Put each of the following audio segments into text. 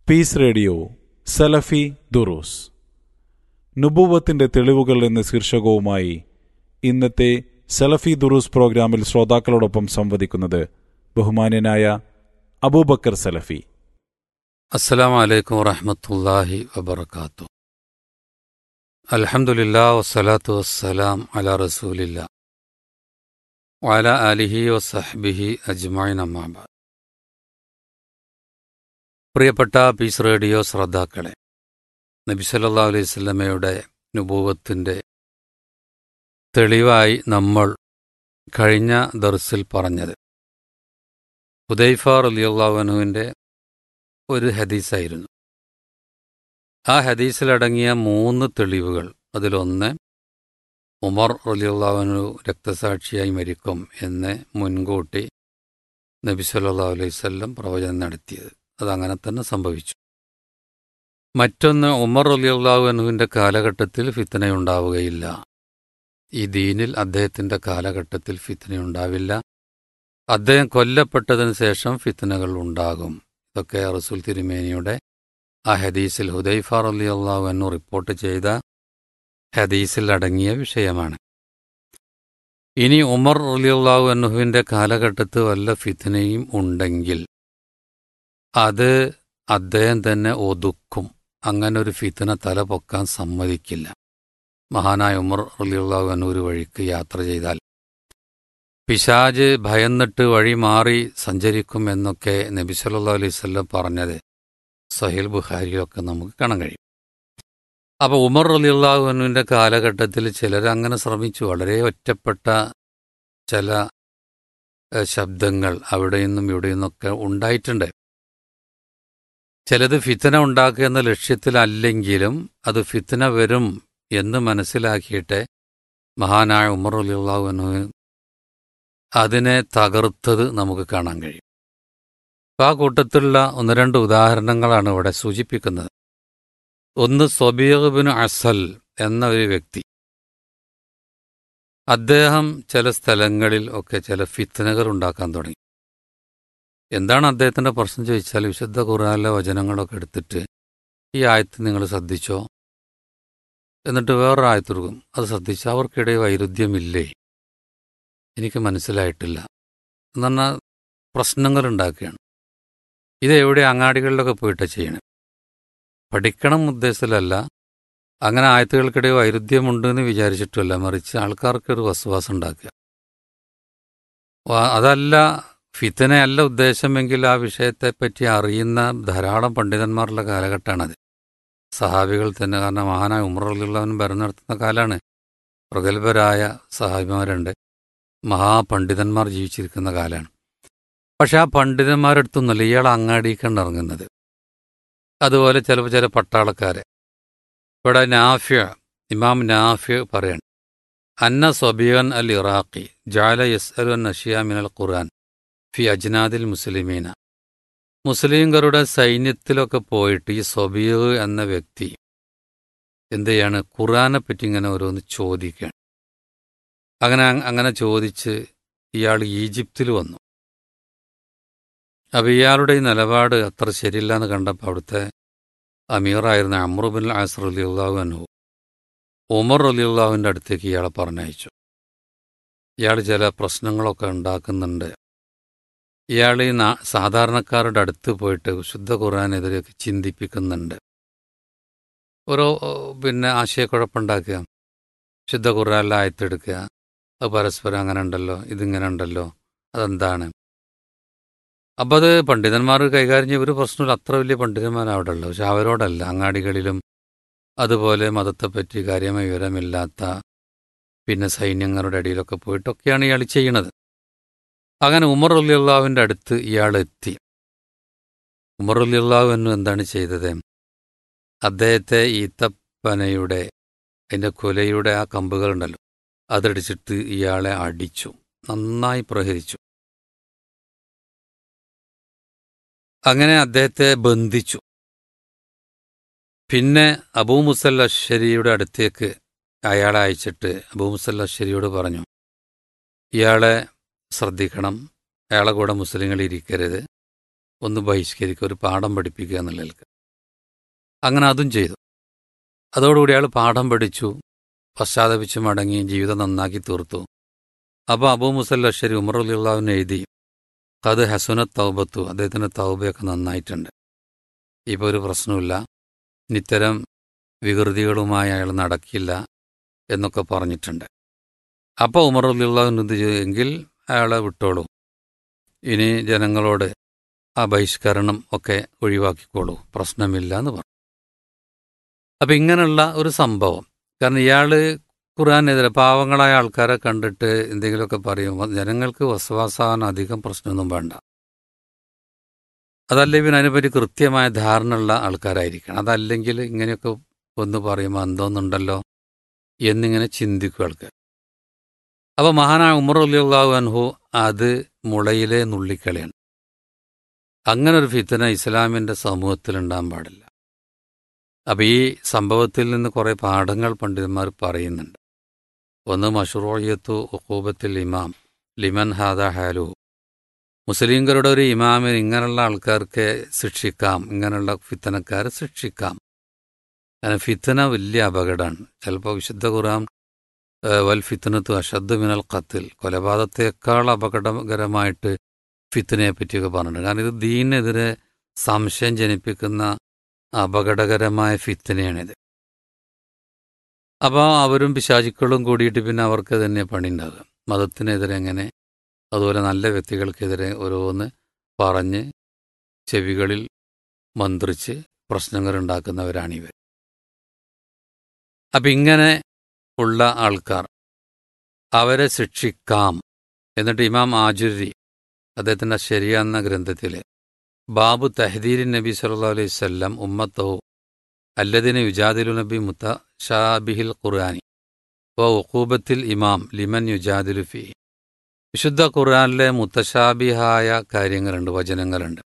Piece radio സലഫി ദുറൂസ് നുബൂവത്തിന്റെ തെളിവുകൾ എന്ന ശീർഷകവുമായി ഇന്നത്തെ സലഫി ദുറൂസ് പ്രോഗ്രാമിൽ ശ്രോതാക്കളോടൊപ്പം സംവദിക്കുന്നത് ബഹുമാന്യനായ അബൂബക്കർ സലഫി അസ്സലാമു അലൈക്കും വറഹ്മത്തുള്ളാഹി വബർക്കാത്തു അൽഹംദുലില്ലാ വസ്സലാത്തു വസ്സലാം അലാ റസൂലില്ല വഅല ആലിഹി വസഹ്ബിഹി അജ്മഈൻ അമ്മാ ബഅദ് പ്രിയപ്പെട്ട പീസ് റേഡിയോ ശ്രോതാക്കളെ നബി സല്ലല്ലാഹു അലൈഹി വസല്ലമയുടെ നുബൂവത്തിന്റെ തെളിവായി നമ്മൾ കഴിഞ്ഞ ദർസിൽ പറഞ്ഞത് ഹുദൈഫ റളിയല്ലാഹു അൻഹുവിന്റെ ഒരു ഹദീസായിരുന്നു ആ ഹദീസിലടങ്ങിയ മൂന്ന് തെളിവുകൾ അതിലൊന്ന് ഉമർ റലിയുള്ളവനു രക്തസാക്ഷിയായി മരിക്കും എന്ന് മുൻകൂട്ടി നബി സല്ലല്ലാഹു അലൈഹി വസല്ലം പ്രവചനം നടത്തിയത് അതങ്ങനെ തന്നെ സംഭവിച്ചു മറ്റൊന്ന് ഉമർ റലിയുള്ളാഹുവിൻ്റെ കാലഘട്ടത്തിൽ ഫിത്തനയുണ്ടാവുകയില്ല ഈ ദീനിൽ അദ്ദേഹത്തിൻ്റെ കാലഘട്ടത്തിൽ ഫിത്തനയുണ്ടാവില്ല അദ്ദേഹം കൊല്ലപ്പെട്ടതിന് ശേഷം ഫിത്തനകൾ ഉണ്ടാകും ഇതൊക്കെ റസൂൽ തിരുമേനിയുടെ ആ ഹദീസിൽ ഹുദൈഫ അലി അള്ളാഹുവിനു റിപ്പോർട്ട് ചെയ്ത ഹദീസിൽ അടങ്ങിയ വിഷയമാണ് ഇനി ഉമർ അലി അള്ളാഹു അന്നുഹുവിൻ്റെ കാലഘട്ടത്ത് വല്ല ഫിത്തനയും ഉണ്ടെങ്കിൽ അത് അദ്ദേഹം തന്നെ ഒതുക്കും അങ്ങനെ ഒരു ഫിത്തന തല പൊക്കാൻ സമ്മതിക്കില്ല മഹാനായ ഉമർ അലി അള്ളാഹു അന്നു ഒരു വഴിക്ക് യാത്ര ചെയ്താൽ പിശാജ് ഭയന്നിട്ട് വഴി മാറി സഞ്ചരിക്കും എന്നൊക്കെ നബി സല്ലാ അലൈഹി സ്വല്ലം പറഞ്ഞത് സഹീൽ ബുഖാരിയിലൊക്കെ നമുക്ക് കാണാൻ കഴിയും അപ്പോൾ ഉമർ അലിയുള്ളാഹുവിൻ്റെ കാലഘട്ടത്തിൽ ചിലർ അങ്ങനെ ശ്രമിച്ചു വളരെ ഒറ്റപ്പെട്ട ചില ശബ്ദങ്ങൾ അവിടെ നിന്നും ഇവിടെ നിന്നൊക്കെ ഉണ്ടായിട്ടുണ്ട് ചിലത് ഫിത്തന ഉണ്ടാക്കുക എന്ന ലക്ഷ്യത്തിലല്ലെങ്കിലും അത് ഫിത്തന വരും എന്ന് മനസ്സിലാക്കിയിട്ട് മഹാനായ ഉമർ അലിയുള്ളാഹുവിന് അതിനെ തകർത്തത് നമുക്ക് കാണാൻ കഴിയും അപ്പം ആ കൂട്ടത്തിലുള്ള ഒന്ന് രണ്ട് ഉദാഹരണങ്ങളാണ് ഇവിടെ സൂചിപ്പിക്കുന്നത് ഒന്ന് സൊബീബിന് അസൽ എന്ന ഒരു വ്യക്തി അദ്ദേഹം ചില സ്ഥലങ്ങളിൽ ഒക്കെ ചില ഫിത്തനകൾ ഉണ്ടാക്കാൻ തുടങ്ങി എന്താണ് അദ്ദേഹത്തിന്റെ പ്രശ്നം ചോദിച്ചാൽ വിശുദ്ധ ഖുറാനിലെ വചനങ്ങളൊക്കെ എടുത്തിട്ട് ഈ ആയത്ത് നിങ്ങൾ ശ്രദ്ധിച്ചോ എന്നിട്ട് വേറൊരു ആയത്തെടുക്കും അത് ശ്രദ്ധിച്ച് അവർക്കിടെ വൈരുദ്ധ്യമില്ലേ എനിക്ക് മനസ്സിലായിട്ടില്ല എന്ന് പറഞ്ഞാൽ പ്രശ്നങ്ങൾ ഉണ്ടാക്കുകയാണ് ഇത് എവിടെ അങ്ങാടികളിലൊക്കെ പോയിട്ട് ചെയ്യണം പഠിക്കണം ഉദ്ദേശത്തിലല്ല അങ്ങനെ ആയത്തുകൾക്കിടെ വൈരുദ്ധ്യമുണ്ടെന്ന് വിചാരിച്ചിട്ടല്ല മറിച്ച് ആൾക്കാർക്ക് ഒരു വസ്വാസം ഉണ്ടാക്കുക അതല്ല ഫിത്തനയല്ല ഉദ്ദേശമെങ്കിൽ ആ വിഷയത്തെപ്പറ്റി അറിയുന്ന ധാരാളം പണ്ഡിതന്മാരുടെ കാലഘട്ടമാണത് സഹാബികൾ തന്നെ കാരണം മഹാനായ ഉമറുള്ളവൻ ഭരണം നടത്തുന്ന കാലമാണ് പ്രഗത്ഭരായ സഹാബിമാരുണ്ട് മഹാപണ്ഡിതന്മാർ ജീവിച്ചിരിക്കുന്ന കാലമാണ് പക്ഷെ ആ പണ്ഡിതന്മാരടുത്തൊന്നുമല്ല ഇയാൾ അങ്ങാടിക്കാണ് ഇറങ്ങുന്നത് അതുപോലെ ചിലപ്പോൾ ചില പട്ടാളക്കാരെ ഇവിടെ നാഫ്യ ഇമാം നാഫ്യ പറയാണ് അന്ന സബീൻ അൽ ഇറാഖി ജാല യസ് അൽ നഷിയ മിനൽ ഖുർആൻ ഫി അജ്നാദിൽ മുസ്ലിമീന മുസ്ലിംകളുടെ സൈന്യത്തിലൊക്കെ പോയിട്ട് ഈ സബീർ എന്ന വ്യക്തി എന്ത് ചെയ്യാണ് ഖുർആനെ പറ്റി ഇങ്ങനെ ഓരോന്ന് ചോദിക്കുകയാണ് അങ്ങനെ അങ്ങനെ ചോദിച്ച് ഇയാൾ ഈജിപ്തിൽ വന്നു അപ്പോൾ ഇയാളുടെ ഈ നിലപാട് അത്ര ശരിയില്ല എന്ന് കണ്ടപ്പോൾ അവിടുത്തെ അമീറായിരുന്ന അമ്രുബിൻ ആസർ അലി അള്ളാഹു അനു ഉമർ അലി അള്ളാഹുവിൻ്റെ അടുത്തേക്ക് ഇയാളെ പറഞ്ഞയച്ചു ഇയാൾ ചില പ്രശ്നങ്ങളൊക്കെ ഉണ്ടാക്കുന്നുണ്ട് ഇയാൾ ഈ സാധാരണക്കാരുടെ അടുത്ത് പോയിട്ട് ശുദ്ധ ഖുർആാനെതിരെയൊക്കെ ചിന്തിപ്പിക്കുന്നുണ്ട് ഓരോ പിന്നെ ആശയക്കുഴപ്പമുണ്ടാക്കുക ശുദ്ധ ഖുർആാനിലെ ആയത്തെടുക്കുക അത് പരസ്പരം അങ്ങനെ ഉണ്ടല്ലോ ഇതിങ്ങനെ ഉണ്ടല്ലോ അതെന്താണ് അപ്പം അത് പണ്ഡിതന്മാർ കൈകാര്യം ചെയ്യ ഒരു പ്രശ്നമില്ല അത്ര വലിയ പണ്ഡിതന്മാരവിടെ ഉള്ളു പക്ഷെ അവരോടല്ല അങ്ങാടികളിലും അതുപോലെ മതത്തെപ്പറ്റി കാര്യമായ വിവരമില്ലാത്ത പിന്നെ സൈന്യങ്ങളുടെ അടിയിലൊക്കെ പോയിട്ടൊക്കെയാണ് ഇയാൾ ചെയ്യണത് അങ്ങനെ ഉമർ അലിയുള്ളാവിൻ്റെ അടുത്ത് ഇയാൾ എത്തി ഉമർ അലിയുള്ളാവ് എന്ന് എന്താണ് ചെയ്തത് അദ്ദേഹത്തെ ഈത്തപ്പനയുടെ അതിൻ്റെ കുലയുടെ ആ കമ്പുകളുണ്ടല്ലോ അതടിച്ചിട്ട് ഇയാളെ അടിച്ചു നന്നായി പ്രഹരിച്ചു അങ്ങനെ അദ്ദേഹത്തെ ബന്ധിച്ചു പിന്നെ അബൂ മുസൽ അശ്ശരിയുടെ അടുത്തേക്ക് അയാളെ അയച്ചിട്ട് അബൂ മുസൽ അശ്ശരിയോട് പറഞ്ഞു ഇയാളെ ശ്രദ്ധിക്കണം അയാളെ കൂടെ മുസ്ലിങ്ങൾ ഇരിക്കരുത് ഒന്ന് ബഹിഷ്കരിക്കുക ഒരു പാഠം പഠിപ്പിക്കുക എന്നുള്ളതിൽക്ക് അങ്ങനെ അതും ചെയ്തു അതോടുകൂടി അയാൾ പാഠം പഠിച്ചു പശ്ചാത്തപിച്ച് മടങ്ങി ജീവിതം നന്നാക്കി തീർത്തു അപ്പോൾ അബൂ മുസൽ അഷരി ഉമർ അലിള്ളാവിന് എഴുതി അത് ഹസുനത്ത് തൗബത്തു അദ്ദേഹത്തിൻ്റെ തൗബയൊക്കെ നന്നായിട്ടുണ്ട് ഇപ്പോൾ ഒരു പ്രശ്നമില്ല ഇത്തരം വികൃതികളുമായി അയാൾ നടക്കില്ല എന്നൊക്കെ പറഞ്ഞിട്ടുണ്ട് അപ്പോൾ ഉമർ അലിള്ളാവിന് ഇത് ചെയ്തു എങ്കിൽ അയാളെ വിട്ടോളൂ ഇനി ജനങ്ങളോട് ആ ബഹിഷ്കരണം ഒക്കെ ഒഴിവാക്കിക്കോളൂ പ്രശ്നമില്ല എന്ന് പറഞ്ഞു അപ്പം ഇങ്ങനെയുള്ള ഒരു സംഭവം കാരണം ഇയാൾ ഖുർആാനെതിരെ പാവങ്ങളായ ആൾക്കാരെ കണ്ടിട്ട് എന്തെങ്കിലുമൊക്കെ പറയുമ്പോൾ ജനങ്ങൾക്ക് വസവാസാൻ അധികം പ്രശ്നമൊന്നും വേണ്ട അതല്ല പിന്നെ അതിനെപ്പറ്റി കൃത്യമായ ധാരണയുള്ള ആൾക്കാരായിരിക്കണം അതല്ലെങ്കിൽ ഇങ്ങനെയൊക്കെ ഒന്ന് പറയുമ്പോൾ എന്തോന്നുണ്ടല്ലോ എന്നിങ്ങനെ ചിന്തിക്കും ആൾക്കാർ അപ്പോൾ മഹാനായ ഉമർ അലിയുള്ളാഹു അൻഹു അത് മുളയിലെ നുള്ളിക്കളിയാണ് അങ്ങനെ ഒരു ഫിത്തന ഇസ്ലാമിൻ്റെ സമൂഹത്തിൽ ഉണ്ടാകാൻ പാടില്ല അപ്പം ഈ സംഭവത്തിൽ നിന്ന് കുറേ പാഠങ്ങൾ പണ്ഡിതന്മാർ പറയുന്നുണ്ട് ഒന്ന് മഷറൂയത്തു ഉക്കൂബത്തിൽ ഇമാം ലിമൻ ഹാദ ഹാലു മുസ്ലിംകളുടെ ഒരു ഇമാമിന് ഇങ്ങനെയുള്ള ആൾക്കാർക്ക് ശിക്ഷിക്കാം ഇങ്ങനെയുള്ള ഫിത്തനക്കാരെ ശിക്ഷിക്കാം കാരണം ഫിത്തന വലിയ അപകടമാണ് ചിലപ്പോൾ വിശുദ്ധ ഖുറാൻ വൽ ഫിത്തനത്തു അഷദ് മിനൽ ഖത്തിൽ കൊലപാതകത്തെക്കാൾ അപകടകരമായിട്ട് ഫിത്തനയെ പറ്റിയൊക്കെ പറഞ്ഞിട്ടുണ്ട് കാരണം ഇത് ദീനെതിരെ സംശയം ജനിപ്പിക്കുന്ന അപകടകരമായ ഫിത്തനയാണിത് അപ്പോൾ അവരും പിശാചുക്കളും കൂടിയിട്ട് പിന്നെ അവർക്ക് തന്നെ പണി ഉണ്ടാകുക മതത്തിനെതിരെ എങ്ങനെ അതുപോലെ നല്ല വ്യക്തികൾക്കെതിരെ ഓരോന്ന് പറഞ്ഞ് ചെവികളിൽ മന്ത്രിച്ച് പ്രശ്നങ്ങൾ ഉണ്ടാക്കുന്നവരാണിവർ അപ്പം ഇങ്ങനെ ഉള്ള ആൾക്കാർ അവരെ ശിക്ഷിക്കാം എന്നിട്ട് ഇമാം ആജുരി അദ്ദേഹത്തിൻ്റെ ശരിയ എന്ന ഗ്രന്ഥത്തിൽ ബാബു തഹദീരി നബി സല്ലാ അലൈഹി സ്വല്ലം ഉമ്മത്തഹു അല്ലദിന് യുജാദിലു നബി മുത്തഷാബിഹിൽ ഖുർആാനി വ ഉഖൂബത്തിൽ ഇമാം ലിമൻ യുജാദിലു ഫി വിശുദ്ധ ഖുർആാനിലെ മുത്തശാബിഹായ കാര്യങ്ങളുണ്ട് വചനങ്ങളുണ്ട്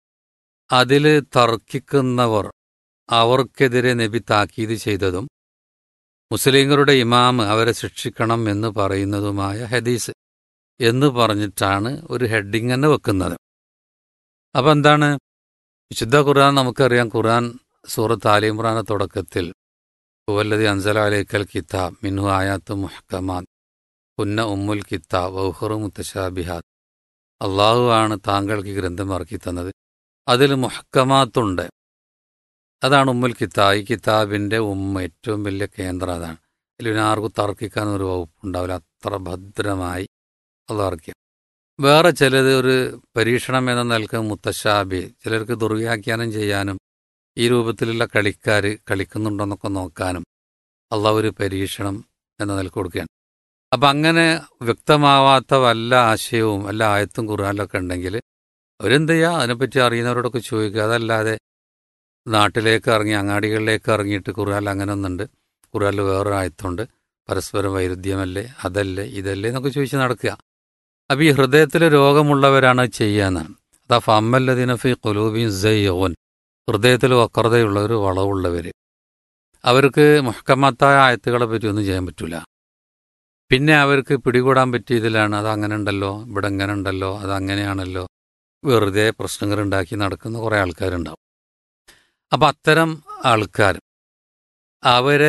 അതിൽ തർക്കിക്കുന്നവർ അവർക്കെതിരെ നബി താക്കീത് ചെയ്തതും മുസ്ലിങ്ങളുടെ ഇമാം അവരെ ശിക്ഷിക്കണം എന്ന് പറയുന്നതുമായ ഹദീസ് എന്ന് പറഞ്ഞിട്ടാണ് ഒരു ഹെഡിങ് തന്നെ വെക്കുന്നത് അപ്പം എന്താണ് വിശുദ്ധ ഖുർആൻ നമുക്കറിയാം ഖുർആൻ സൂറത്ത് ആലിമ്രാന തുടക്കത്തിൽ ഹുവല്ലതി അൻസല അലൈക്കൽ കിതാബ് മിൻഹു ആയാത്ത് മുഹക്കമാത് പുന്ന ഉമ്മുൽ കിതാബ് വൗഹറു മുത്തശാബിഹാദ് അള്ളാഹു ആണ് താങ്കൾക്ക് ഈ ഗ്രന്ഥം ഇറക്കി തന്നത് അതിൽ മുഹക്കമാത്തുണ്ട് അതാണ് ഉമ്മുൽ കിതാബ് ഈ കിതാബിൻ്റെ ഉമ്മ ഏറ്റവും വലിയ കേന്ദ്രം അതാണ് അതിൽ പിന്നെ ആർക്കും തർക്കിക്കാനൊരു വകുപ്പുണ്ടാവില്ല അത്ര ഭദ്രമായി അത് ഇറക്കിയ വേറെ ചിലത് ഒരു പരീക്ഷണം എന്ന നിലക്ക് മുത്തശാബി ചിലർക്ക് ദുർവ്യാഖ്യാനം ചെയ്യാനും ഈ രൂപത്തിലുള്ള കളിക്കാർ കളിക്കുന്നുണ്ടോന്നൊക്കെ നോക്കാനും അള്ളാഹ് ഒരു പരീക്ഷണം എന്ന നിലക്ക് കൊടുക്കുകയാണ് അപ്പം അങ്ങനെ വ്യക്തമാവാത്ത വല്ല ആശയവും വല്ല ആയത്തും ഖുർആാനിലൊക്കെ ഉണ്ടെങ്കിൽ അവരെന്ത് ചെയ്യുക അതിനെപ്പറ്റി അറിയുന്നവരോടൊക്കെ ചോദിക്കുക അതല്ലാതെ നാട്ടിലേക്ക് ഇറങ്ങി അങ്ങാടികളിലേക്ക് ഇറങ്ങിയിട്ട് ഖുർആാനിൽ അങ്ങനെ ഒന്നുണ്ട് ഖുർആാനിൽ വേറൊരു ആയത്തുണ്ട് പരസ്പരം വൈരുദ്ധ്യമല്ലേ അതല്ലേ ഇതല്ലേ എന്നൊക്കെ ചോദിച്ച് നടക്കുക അപ്പം ഈ ഹൃദയത്തിൽ രോഗമുള്ളവരാണ് ചെയ്യാന്നാണ് അതാ ഫമ്മല്ലദിനഫി കൊലൂബിൻ സയ്യോൻ ഹൃദയത്തിൽ വക്രതയുള്ളവർ വളവുള്ളവർ അവർക്ക് മുഹക്കമത്തായ ആയത്തുകളെ പറ്റി ഒന്നും ചെയ്യാൻ പറ്റില്ല പിന്നെ അവർക്ക് പിടികൂടാൻ പറ്റിയതിലാണ് അത് അങ്ങനെ ഉണ്ടല്ലോ ഇവിടെ ഇങ്ങനെ ഉണ്ടല്ലോ അത് അങ്ങനെയാണല്ലോ വെറുതെ പ്രശ്നങ്ങൾ ഉണ്ടാക്കി നടക്കുന്ന കുറേ ആൾക്കാരുണ്ടാവും അപ്പം അത്തരം ആൾക്കാർ അവരെ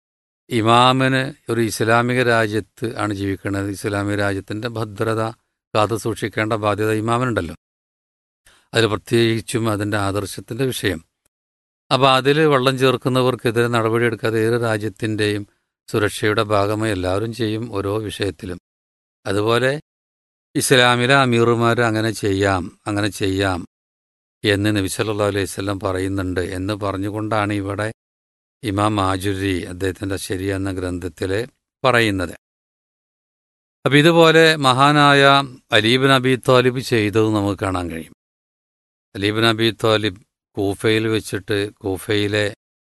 ഇമാമിന് ഒരു ഇസ്ലാമിക രാജ്യത്ത് ആണ് ജീവിക്കുന്നത് ഇസ്ലാമിക രാജ്യത്തിൻ്റെ ഭദ്രത കാത്തു സൂക്ഷിക്കേണ്ട ബാധ്യത ഇമാമിനുണ്ടല്ലോ അതിൽ പ്രത്യേകിച്ചും അതിൻ്റെ ആദർശത്തിൻ്റെ വിഷയം അപ്പോൾ അതിൽ വെള്ളം ചേർക്കുന്നവർക്കെതിരെ നടപടിയെടുക്കാതെ ഏത് രാജ്യത്തിൻ്റെയും സുരക്ഷയുടെ ഭാഗമായി എല്ലാവരും ചെയ്യും ഓരോ വിഷയത്തിലും അതുപോലെ ഇസ്ലാമിലെ അമീറുമാർ അങ്ങനെ ചെയ്യാം അങ്ങനെ ചെയ്യാം എന്ന് നബി സല്ലല്ലാഹു അലൈഹി വസല്ലം പറയുന്നുണ്ട് എന്ന് പറഞ്ഞുകൊണ്ടാണ് ഇവിടെ ഇമാം ആജുരി അദ്ദേഹത്തിൻ്റെ ശരി എന്ന ഗ്രന്ഥത്തിൽ പറയുന്നത് അപ്പം ഇതുപോലെ മഹാനായ അലീബ് നബി താലിബ് ചെയ്തത് നമുക്ക് കാണാൻ കഴിയും അലീബ് നബി താലിബ് കൂഫയിൽ വെച്ചിട്ട് കൂഫയിലെ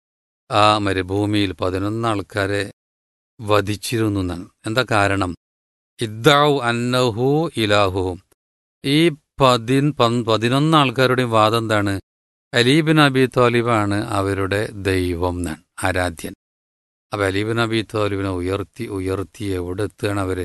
ആ മരുഭൂമിയിൽ പതിനൊന്ന് ആൾക്കാരെ വധിച്ചിരുന്നു എന്നാണ് എന്താ കാരണം ഇദ്ദാവു അന്നഹു ഇലാഹു ഈ പതി പതിനൊന്ന് ആൾക്കാരുടെയും വാദം എന്താണ് അലീബിൻ അബി താലിബാണ് അവരുടെ ദൈവം എന്നാണ് ആരാധ്യൻ അപ്പം അലീബിൻ അബി താലിബിനെ ഉയർത്തി ഉയർത്തി എവിടെ എത്തുകയാണ് അവർ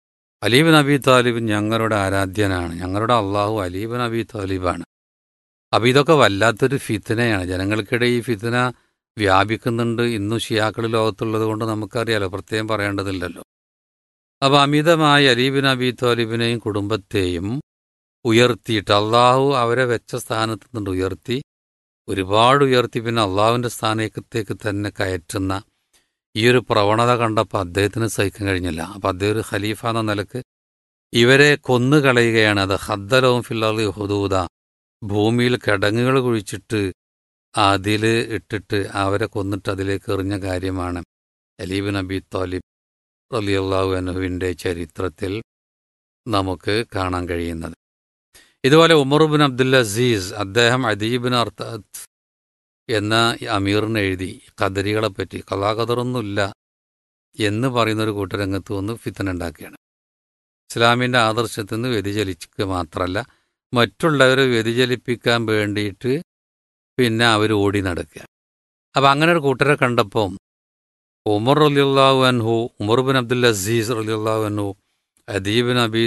അലീബിൻ അബി താലിബ് ഞങ്ങളുടെ ആരാധ്യനാണ് ഞങ്ങളുടെ അള്ളാഹു അലീബിൻ അബി താലിബാണ് അപ്പം ഇതൊക്കെ വല്ലാത്തൊരു ഫിത്തനയാണ് ജനങ്ങൾക്കിടെ ഈ ഫിത്തന വ്യാപിക്കുന്നുണ്ട് ഇന്നും ഷിയാക്കൾ ലോകത്തുള്ളത് കൊണ്ട് നമുക്കറിയാലോ പ്രത്യേകം പറയേണ്ടതില്ലല്ലോ അപ്പോൾ അമിതമായ അലീബിൻ അബി തോലിബിനെയും കുടുംബത്തെയും ഉയർത്തിയിട്ട് അള്ളാഹു അവരെ വെച്ച സ്ഥാനത്ത് നിന്ന് ഉയർത്തി ഒരുപാട് ഉയർത്തി പിന്നെ അള്ളാഹുവിൻ്റെ സ്ഥാനത്തേക്ക് തന്നെ കയറ്റുന്ന ഈ ഒരു പ്രവണത കണ്ടപ്പോൾ അദ്ദേഹത്തിന് സഹിക്കാൻ കഴിഞ്ഞില്ല അപ്പം അദ്ദേഹം ഒരു ഖലീഫ എന്ന നിലക്ക് ഇവരെ കൊന്നുകളയുകയാണ് അത് ഹദ്ദലവും ഫില്ലി ഹുദൂദ ഭൂമിയിൽ കിടങ്ങുകൾ കുഴിച്ചിട്ട് അതിൽ ഇട്ടിട്ട് അവരെ കൊന്നിട്ട് അതിലേക്ക് എറിഞ്ഞ കാര്യമാണ് അലീബ് നബി താലിബ് റലിയല്ലാഹു അനുവിൻ്റെ ചരിത്രത്തിൽ നമുക്ക് കാണാൻ കഴിയുന്നത് ഇതുപോലെ ഉമർബിൻ അബ്ദുൽ അസീസ് അദ്ദേഹം അദീബിൻ അർത്താത്ത് എന്ന അമീറിന് എഴുതി കദരികളെ പറ്റി കലാകദറൊന്നുമില്ല എന്ന് പറയുന്ന ഒരു കൂട്ടരംഗത്ത് വന്ന് ഫിത്തന ഉണ്ടാക്കുകയാണ് ഇസ്ലാമിൻ്റെ ആദർശത്തിൽ നിന്ന് വ്യതിചലിക്കുക മാത്രമല്ല മറ്റുള്ളവരെ വ്യതിചലിപ്പിക്കാൻ വേണ്ടിയിട്ട് പിന്നെ അവർ ഓടി നടക്കുക അപ്പം അങ്ങനെ ഒരു കൂട്ടരെ കണ്ടപ്പോൾ ഉമർ റലിയുള്ളാഹു അൻഹു ഉമർ ബിൻ അബ്ദുൽ അസീസ് റലിയുള്ളാഹു അൻഹു അദീബിൻ അബി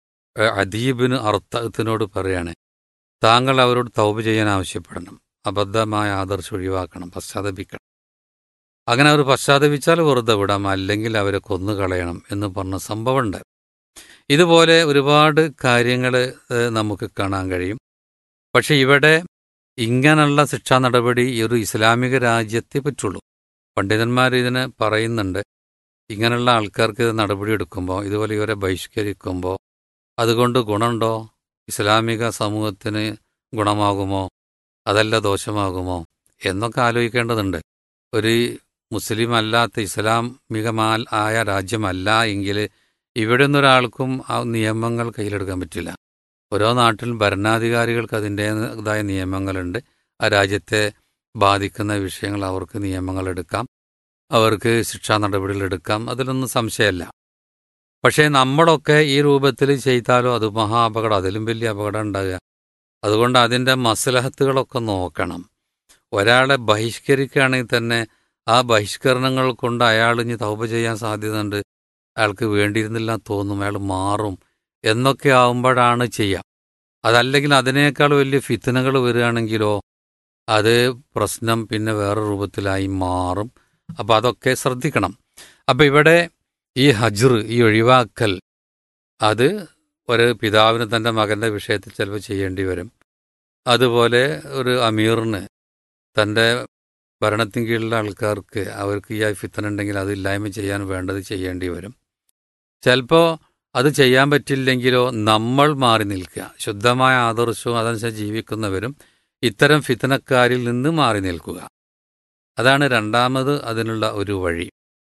അദീബിന് അർത്ഥത്തിനോട് പറയാണ് താങ്കൾ അവരോട് തൗബ ചെയ്യാൻ ആവശ്യപ്പെടണം അബദ്ധമായ ആദർശം ഒഴിവാക്കണം പശ്ചാത്തപിക്കണം അങ്ങനെ അവർ പശ്ചാത്തപിച്ചാൽ വെറുതെ വിടാം അല്ലെങ്കിൽ അവരെ കൊന്നുകളയണം എന്ന് പറഞ്ഞ സംഭവമുണ്ട് ഇതുപോലെ ഒരുപാട് കാര്യങ്ങൾ നമുക്ക് കാണാൻ കഴിയും പക്ഷെ ഇവിടെ ഇങ്ങനെയുള്ള ശിക്ഷാ നടപടി ഈ ഒരു ഇസ്ലാമിക രാജ്യത്തെ പറ്റുള്ളൂ പണ്ഡിതന്മാർ ഇതിന് പറയുന്നുണ്ട് ഇങ്ങനെയുള്ള ആൾക്കാർക്ക് ഇത് നടപടി എടുക്കുമ്പോൾ ഇതുപോലെ ഇവരെ ബഹിഷ്കരിക്കുമ്പോൾ അതുകൊണ്ട് ഗുണമുണ്ടോ ഇസ്ലാമിക സമൂഹത്തിന് ഗുണമാകുമോ അതല്ല ദോഷമാകുമോ എന്നൊക്കെ ആലോചിക്കേണ്ടതുണ്ട് ഒരു മുസ്ലിം അല്ലാത്ത ഇസ്ലാമികമാൽ ആയ രാജ്യമല്ല എങ്കിൽ ഇവിടെ നിന്നൊരാൾക്കും ആ നിയമങ്ങൾ കയ്യിലെടുക്കാൻ പറ്റില്ല ഓരോ നാട്ടിലും ഭരണാധികാരികൾക്ക് അതിൻ്റേതായ നിയമങ്ങളുണ്ട് ആ രാജ്യത്തെ ബാധിക്കുന്ന വിഷയങ്ങൾ അവർക്ക് നിയമങ്ങൾ എടുക്കാം അവർക്ക് ശിക്ഷാ നടപടികൾ എടുക്കാം അതിലൊന്നും സംശയമല്ല പക്ഷേ നമ്മളൊക്കെ ഈ രൂപത്തിൽ ചെയ്താലോ അത് മഹാ അപകടം അതിലും വലിയ അപകടം ഉണ്ടാകുക അതുകൊണ്ട് അതിൻ്റെ മസലഹത്തുകളൊക്കെ നോക്കണം ഒരാളെ ബഹിഷ്കരിക്കുകയാണെങ്കിൽ തന്നെ ആ ബഹിഷ്കരണങ്ങൾ കൊണ്ട് അയാൾ ഇനി തൗപ ചെയ്യാൻ സാധ്യതയുണ്ട് അയാൾക്ക് വേണ്ടിയിരുന്നില്ല തോന്നും അയാൾ മാറും എന്നൊക്കെ ആവുമ്പോഴാണ് ചെയ്യാം അതല്ലെങ്കിൽ അതിനേക്കാൾ വലിയ ഫിത്തനകൾ വരികയാണെങ്കിലോ അത് പ്രശ്നം പിന്നെ വേറെ രൂപത്തിലായി മാറും അപ്പം അതൊക്കെ ശ്രദ്ധിക്കണം അപ്പം ഇവിടെ ഈ ഹജ്ർ ഈ ഒഴിവാക്കൽ അത് ഒരു പിതാവിന് തൻ്റെ മകൻ്റെ വിഷയത്തിൽ ചിലപ്പോൾ ചെയ്യേണ്ടി വരും അതുപോലെ ഒരു അമീറിന് തൻ്റെ ഭരണത്തിന് കീഴിലുള്ള ആൾക്കാർക്ക് അവർക്ക് ഈ ഫിത്തന ഉണ്ടെങ്കിൽ അത് ഇല്ലായ്മ ചെയ്യാൻ വേണ്ടത് ചെയ്യേണ്ടി വരും ചിലപ്പോൾ അത് ചെയ്യാൻ പറ്റില്ലെങ്കിലോ നമ്മൾ മാറി നിൽക്കുക ശുദ്ധമായ ആദർശവും അതനുസരിച്ച് ജീവിക്കുന്നവരും ഇത്തരം ഫിത്തനക്കാരിൽ നിന്ന് മാറി നിൽക്കുക അതാണ് രണ്ടാമത് അതിനുള്ള ഒരു വഴി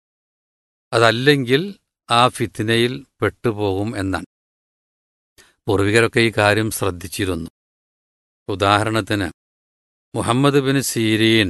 അതല്ലെങ്കിൽ ആ ഫിത്തിനയിൽ പെട്ടുപോകും എന്നാണ് പൂർവികരൊക്കെ ഈ കാര്യം ശ്രദ്ധിച്ചിരുന്നു ഉദാഹരണത്തിന് മുഹമ്മദ് ബിൻ സീരീൻ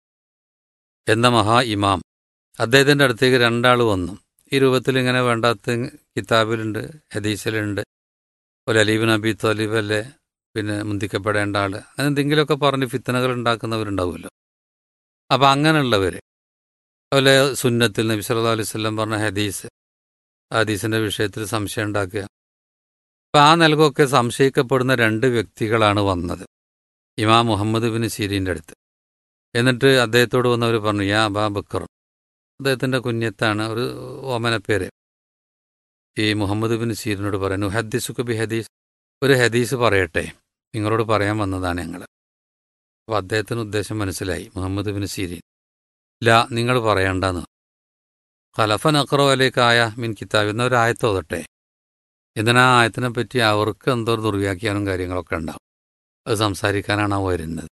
എന്ന മഹാ ഇമാം അദ്ദേഹത്തിൻ്റെ അടുത്തേക്ക് രണ്ടാൾ വന്നു ഈ രൂപത്തിൽ ഇങ്ങനെ വേണ്ടാത്ത കിതാബിലുണ്ട് ഹദീസിലുണ്ട് ഒരു അലീബിൻ അബി തോലീബ് അല്ലേ പിന്നെ മുന്തിക്കപ്പെടേണ്ട ആൾ അങ്ങനെ എന്തെങ്കിലുമൊക്കെ പറഞ്ഞ് ഫിത്തനകൾ ഉണ്ടാക്കുന്നവരുണ്ടാവുമല്ലോ അപ്പം അങ്ങനെയുള്ളവർ അതുപോലെ സുന്നത്തിൽ നബി സല്ലാ അലൈഹി സ്വല്ലം പറഞ്ഞ ഹദീസ് ഹദീസിൻ്റെ വിഷയത്തിൽ സംശയം ഉണ്ടാക്കുക അപ്പം ആ നിലകൊക്കെ സംശയിക്കപ്പെടുന്ന രണ്ട് വ്യക്തികളാണ് വന്നത് ഇമാം മുഹമ്മദ് ബിൻ സീരീൻ്റെ അടുത്ത് എന്നിട്ട് അദ്ദേഹത്തോട് വന്നവർ പറഞ്ഞു യാ അബാ ബക്കർ അദ്ദേഹത്തിൻ്റെ കുഞ്ഞത്താണ് ഒരു ഓമന പേര് ഈ മുഹമ്മദ് ബിൻ സീരിനോട് പറയുന്നു ഹദീസുക്ക് ബി ഹദീസ് ഒരു ഹദീസ് പറയട്ടെ നിങ്ങളോട് പറയാൻ വന്നതാണ് ഞങ്ങൾ അപ്പോൾ അദ്ദേഹത്തിന് ഉദ്ദേശം മനസ്സിലായി മുഹമ്മദ് ബിൻ സീരീൻ ല നിങ്ങൾ പറയണ്ടെന്ന് ഖലഫൻ അക്രോ അലേക്കായ മിൻ കിതാബ് എന്ന ഒരു ആയത്ത് ഓതട്ടെ എന്തിനാ ആ ആയത്തിനെ പറ്റി അവർക്ക് എന്തോ ഒരു ദുർവ്യാഖ്യാനം കാര്യങ്ങളൊക്കെ ഉണ്ടാവും അത് സംസാരിക്കാനാണ് ആ വരുന്നത്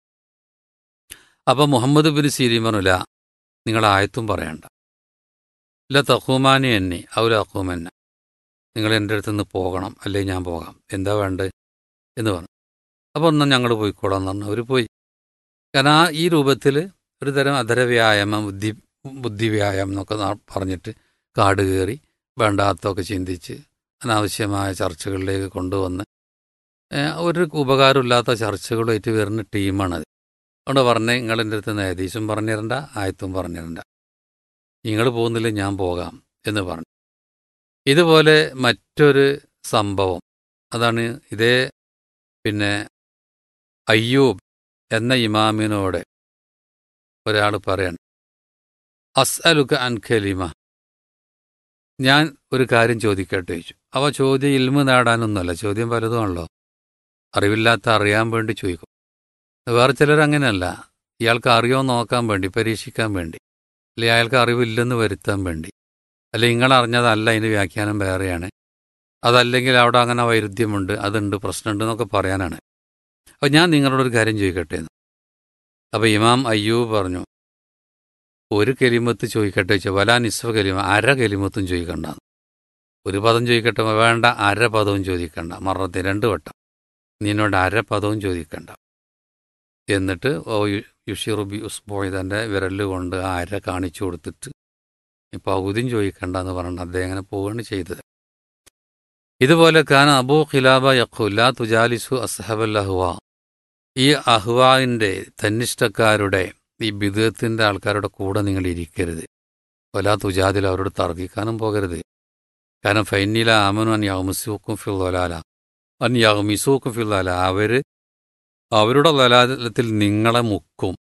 അപ്പം മുഹമ്മദ് ബിൻ സീരീൻ പറഞ്ഞു ല നിങ്ങൾ ആയത്തും പറയണ്ട ഇല്ല തഹൂമാനി എന്നെ ഔല അഹൂമന്ന നിങ്ങൾ എൻ്റെ അടുത്ത് നിന്ന് പോകണം അല്ലെങ്കിൽ ഞാൻ പോകാം എന്താ വേണ്ടത് എന്ന് പറഞ്ഞു അപ്പോൾ ഒന്നും ഞങ്ങൾ പോയിക്കോളാം എന്ന് പറഞ്ഞു അവർ പോയി കാരണം ആ ഈ രൂപത്തിൽ ഒരു തരം അധരവ്യായാമം ബുദ്ധി ബുദ്ധിവ്യായാമം എന്നൊക്കെ പറഞ്ഞിട്ട് കാട് കയറി വേണ്ടാത്തൊക്കെ ചിന്തിച്ച് അനാവശ്യമായ ചർച്ചകളിലേക്ക് കൊണ്ടുവന്ന് ഒരു ഉപകാരമില്ലാത്ത ചർച്ചകളുമായിട്ട് വരുന്ന ടീമാണത് അതുകൊണ്ട് പറഞ്ഞേ നിങ്ങൾ എൻ്റെ അടുത്ത് നിന്ന് ഹദീസും പറഞ്ഞിരണ്ട ആയത്തും പറഞ്ഞിരണ്ട നിങ്ങൾ പോകുന്നില്ല ഞാൻ പോകാം എന്ന് പറഞ്ഞു ഇതുപോലെ മറ്റൊരു സംഭവം അതാണ് ഇതേ പിന്നെ അയ്യൂബ് എന്ന ഇമാമിനോട് ഒരാൾ പറയാണ് അസ്അലുക അൻ ഖലിമ ഞാൻ ഒരു കാര്യം ചോദിക്കട്ടെ ചോദിച്ചു അവ ചോദ്യം ഇൽമ നേടാനൊന്നുമല്ല ചോദ്യം പലതുമാണല്ലോ അറിവില്ലാത്ത അറിയാൻ വേണ്ടി ചോദിക്കും വേറെ ചിലർ അങ്ങനെയല്ല ഇയാൾക്ക് അറിയോ നോക്കാൻ വേണ്ടി പരീക്ഷിക്കാൻ വേണ്ടി അല്ലെ അയാൾക്ക് അറിവില്ലെന്ന് വരുത്താൻ വേണ്ടി അല്ലെ നിങ്ങളറിഞ്ഞതല്ല അതിന് വ്യാഖ്യാനം വേറെയാണ് അതല്ലെങ്കിൽ അവിടെ അങ്ങനെ വൈരുദ്ധ്യമുണ്ട് അതുണ്ട് പ്രശ്നമുണ്ട് എന്നൊക്കെ പറയാനാണ് അപ്പോൾ ഞാൻ നിങ്ങളോടൊരു കാര്യം ചോദിക്കട്ടെ എന്ന് അപ്പോൾ ഇമാം അയ്യൂബ് പറഞ്ഞു ഒരു കെലിമത്ത് ചോദിക്കട്ടെ ചോദിച്ചാൽ വലാ നിസ്വ കലിമ അര കെലിമത്തും ചോദിക്കണ്ട ഒരു പദം ചോദിക്കട്ടെ വേണ്ട അര പദവും ചോദിക്കണ്ട മറത്തെ രണ്ട് വട്ടം നിന്നോട് അര പദവും ചോദിക്കണ്ട എന്നിട്ട് ഓ യുഷിറുബി ഉസ്ബോയ് തൻ്റെ വിരല് കൊണ്ട് ആ അര കാണിച്ചു കൊടുത്തിട്ട് പകുതിയും ചോദിക്കണ്ട എന്ന് പറഞ്ഞിട്ട് അദ്ദേഹം അങ്ങനെ പോവുകയാണ് ചെയ്തത് ഇതുപോലെ കാന അബൂ ഖിലാബ യഖുല്ല തുജാലിസു അസ്ഹബൽ അഹ്വ ഈ അഹ്വാവിൻ്റെ തന്നിഷ്ടക്കാരുടെ ഈ ബിദത്തിൻ്റെ ആൾക്കാരുടെ കൂടെ നിങ്ങൾ ഇരിക്കരുത് വലാ തുജാദിൽ അവരോട് തർക്കിക്കാനും പോകരുത് കാരണം ഫൈനില ആമനു അൻ യാമിസൂക്കും ഫിൽ വലാല അൻ യാമിസൂക്കും ഫിൽ വലാല അവർ അവരുടെ ലലാലത്തിൽ നിങ്ങളെ മുക്കും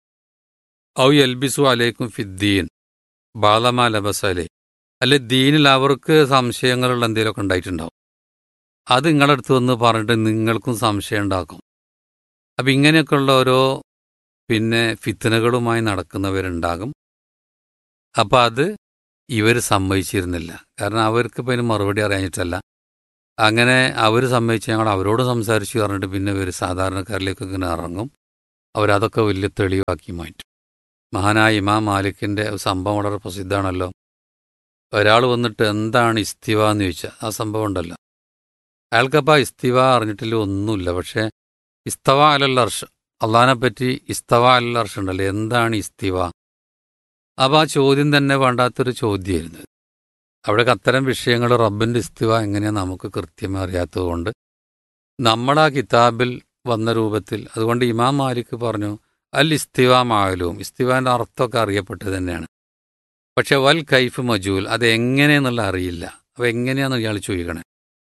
ഔ എൽബിസു അലൈക്കും ഫിദ്ദീൻ ബാലമാ ലബസലെ അല്ലെ ദീനിൽ അവർക്ക് സംശയങ്ങളുള്ള എന്തെങ്കിലുമൊക്കെ ഉണ്ടായിട്ടുണ്ടാവും അത് നിങ്ങളുടെ അടുത്ത് വന്ന് പറഞ്ഞിട്ട് നിങ്ങൾക്കും സംശയം ഉണ്ടാക്കും അപ്പം ഇങ്ങനെയൊക്കെയുള്ള ഓരോ പിന്നെ ഫിത്തനകളുമായി നടക്കുന്നവരുണ്ടാകും അപ്പം അത് ഇവർ സമ്മതിച്ചിരുന്നില്ല കാരണം അവർക്ക് ഇപ്പം അതിന് മറുപടി അറിയാഞ്ഞിട്ടല്ല അങ്ങനെ അവർ സമ്മതിച്ച് ഞങ്ങൾ അവരോട് സംസാരിച്ച് പറഞ്ഞിട്ട് പിന്നെ ഇവർ സാധാരണക്കാരിലേക്ക് ഇങ്ങനെ ഇറങ്ങും അവരതൊക്കെ വലിയ തെളിവാക്കി മാറ്റും മഹാനായ ഇമാം മാലിക്കിൻ്റെ സംഭവം വളരെ പ്രസിദ്ധമാണല്ലോ ഒരാൾ വന്നിട്ട് എന്താണ് ഇസ്തിവ എന്ന് ചോദിച്ചാൽ ആ സംഭവം ഉണ്ടല്ലോ അയാൾക്കപ്പോൾ ആ ഇസ്തിവ അറിഞ്ഞിട്ടില്ല ഒന്നുമില്ല പക്ഷേ ഇസ്തവ അലൽ അർഷ് അള്ളഹാനെ പറ്റി ഇസ്തവ അലൽ അർഷ് ഉണ്ടല്ലോ എന്താണ് ഇസ്തിവ അപ്പോൾ ആ ചോദ്യം തന്നെ വേണ്ടാത്തൊരു ചോദ്യമായിരുന്നു അവിടെ അത്തരം വിഷയങ്ങൾ റബ്ബിൻ്റെ ഇസ്തിവ എങ്ങനെയാണ് നമുക്ക് കൃത്യമായി അറിയാത്തതുകൊണ്ട് നമ്മളാ കിതാബിൽ വന്ന രൂപത്തിൽ അതുകൊണ്ട് ഇമാം മാലിക് പറഞ്ഞു അൽ ഇസ്തിവ മാലൂം ഇസ്തിവാൻ്റെ അർത്ഥമൊക്കെ അറിയപ്പെട്ടത് തന്നെയാണ് പക്ഷെ വൽ കൈഫ് മജൂൽ അത് എങ്ങനെയെന്നുള്ള അറിയില്ല അപ്പോൾ എങ്ങനെയാണെന്ന് ഇയാൾ ചോദിക്കണേ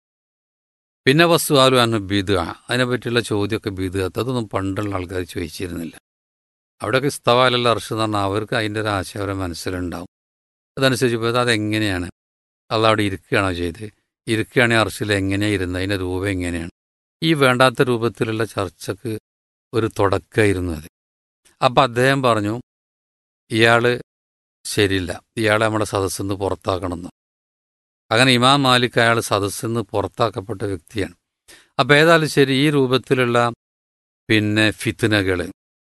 പിന്നെ വസ്തു ആലു അന്ന് ബീദ് അതിനെപ്പറ്റിയുള്ള ചോദ്യമൊക്കെ ബീദ് അതൊന്നും പണ്ടുള്ള ആൾക്കാർ ചോദിച്ചിരുന്നില്ല അവിടെയൊക്കെ ഇസ്തവാലുള്ള അർഷ് എന്ന് പറഞ്ഞാൽ അവർക്ക് അതിൻ്റെ ഒരു ആശയം അവരുടെ മനസ്സിലുണ്ടാവും അതനുസരിച്ച് പോയത് അതെങ്ങനെയാണ് അത് അവിടെ ഇരിക്കുകയാണോ ചെയ്ത് ഇരിക്കുകയാണെങ്കിൽ അർഷിൽ എങ്ങനെയാണ് ഇരുന്നത് അതിൻ്റെ രൂപം എങ്ങനെയാണ് ഈ വേണ്ടാത്ത രൂപത്തിലുള്ള ചർച്ചക്ക് ഒരു തുടക്കമായിരുന്നു അത് അപ്പം അദ്ദേഹം പറഞ്ഞു ഇയാൾ ശരിയില്ല ഇയാളെ നമ്മുടെ സദസ്സിൽ നിന്ന് പുറത്താക്കണമെന്ന് അങ്ങനെ ഇമാം മാലിക് അയാൾ സദസ്സിൽ നിന്ന് പുറത്താക്കപ്പെട്ട വ്യക്തിയാണ് അപ്പം ഏതായാലും ശരി ഈ രൂപത്തിലുള്ള പിന്നെ ഫിത്തനകൾ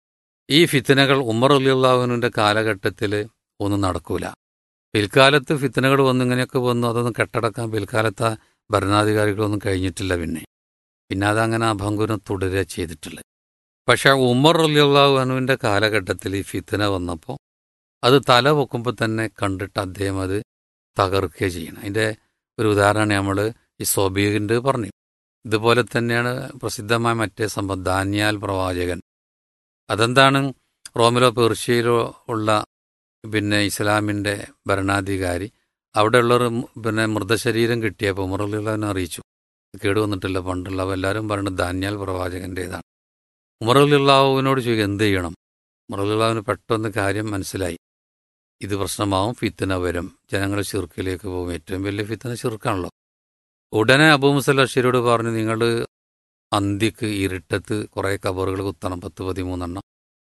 ഈ ഫിത്തനകൾ ഉമർ അലിയുള്ളാഹുവിൻ്റെ കാലഘട്ടത്തിൽ ഒന്നും നടക്കൂല പിൽക്കാലത്ത് ഫിത്തനകൾ വന്നു ഇങ്ങനെയൊക്കെ വന്നു അതൊന്നും കെട്ടടക്കാൻ പിൽക്കാലത്തെ ഭരണാധികാരികളൊന്നും കഴിഞ്ഞിട്ടില്ല പിന്നെ പിന്നെ അതങ്ങനെ അഭംഗുരം തുടരുക ചെയ്തിട്ടുള്ളത് പക്ഷേ ഉമർ അലിയുള്ളാഹുവിൻ്റെ കാലഘട്ടത്തിൽ ഈ ഫിത്തന വന്നപ്പോൾ അത് തല പൊക്കുമ്പോൾ തന്നെ കണ്ടിട്ട് അദ്ദേഹം അത് തകർക്കുകയാണ് ചെയ്യണം അതിൻ്റെ ഒരു ഉദാഹരണം നമ്മൾ ഈ സോബീഖിൻ്റെ പറഞ്ഞു ഇതുപോലെ തന്നെയാണ് പ്രസിദ്ധമായ മറ്റേ സംഭവം ദാന്യാൽ പ്രവാചകൻ അതെന്താണ് റോമിലോ പേർഷ്യയിലോ ഉള്ള പിന്നെ ഇസ്ലാമിൻ്റെ ഭരണാധികാരി അവിടെയുള്ളൊരു പിന്നെ മൃതശരീരം കിട്ടിയപ്പോൾ ഉമറുള്ളവനെ അറിയിച്ചു കേട് വന്നിട്ടില്ല പണ്ടുള്ള എല്ലാവരും പറയുന്നത് ദാന്യാൽ പ്രവാചകൻ്റേതാണ് ഉമറുല്ലാഹുവിനോട് ചോദിക്കുക എന്ത് ചെയ്യണം ഉമറുല്ലാഹുവിന് പെട്ടെന്ന് കാര്യം മനസ്സിലായി ഇത് പ്രശ്നമാവും ഫിത്തന വരും ജനങ്ങൾ ചെറുക്കിലേക്ക് പോകും ഏറ്റവും വലിയ ഫിത്തന ചെറുക്കാണല്ലോ ഉടനെ അബൂ മുസല്ല അഷീരോട് പറഞ്ഞു നിങ്ങൾ അന്തിക്ക് ഇരുട്ടത്ത് കുറേ കബറുകൾ കുത്തണം പത്ത് പതിമൂന്നെണ്ണം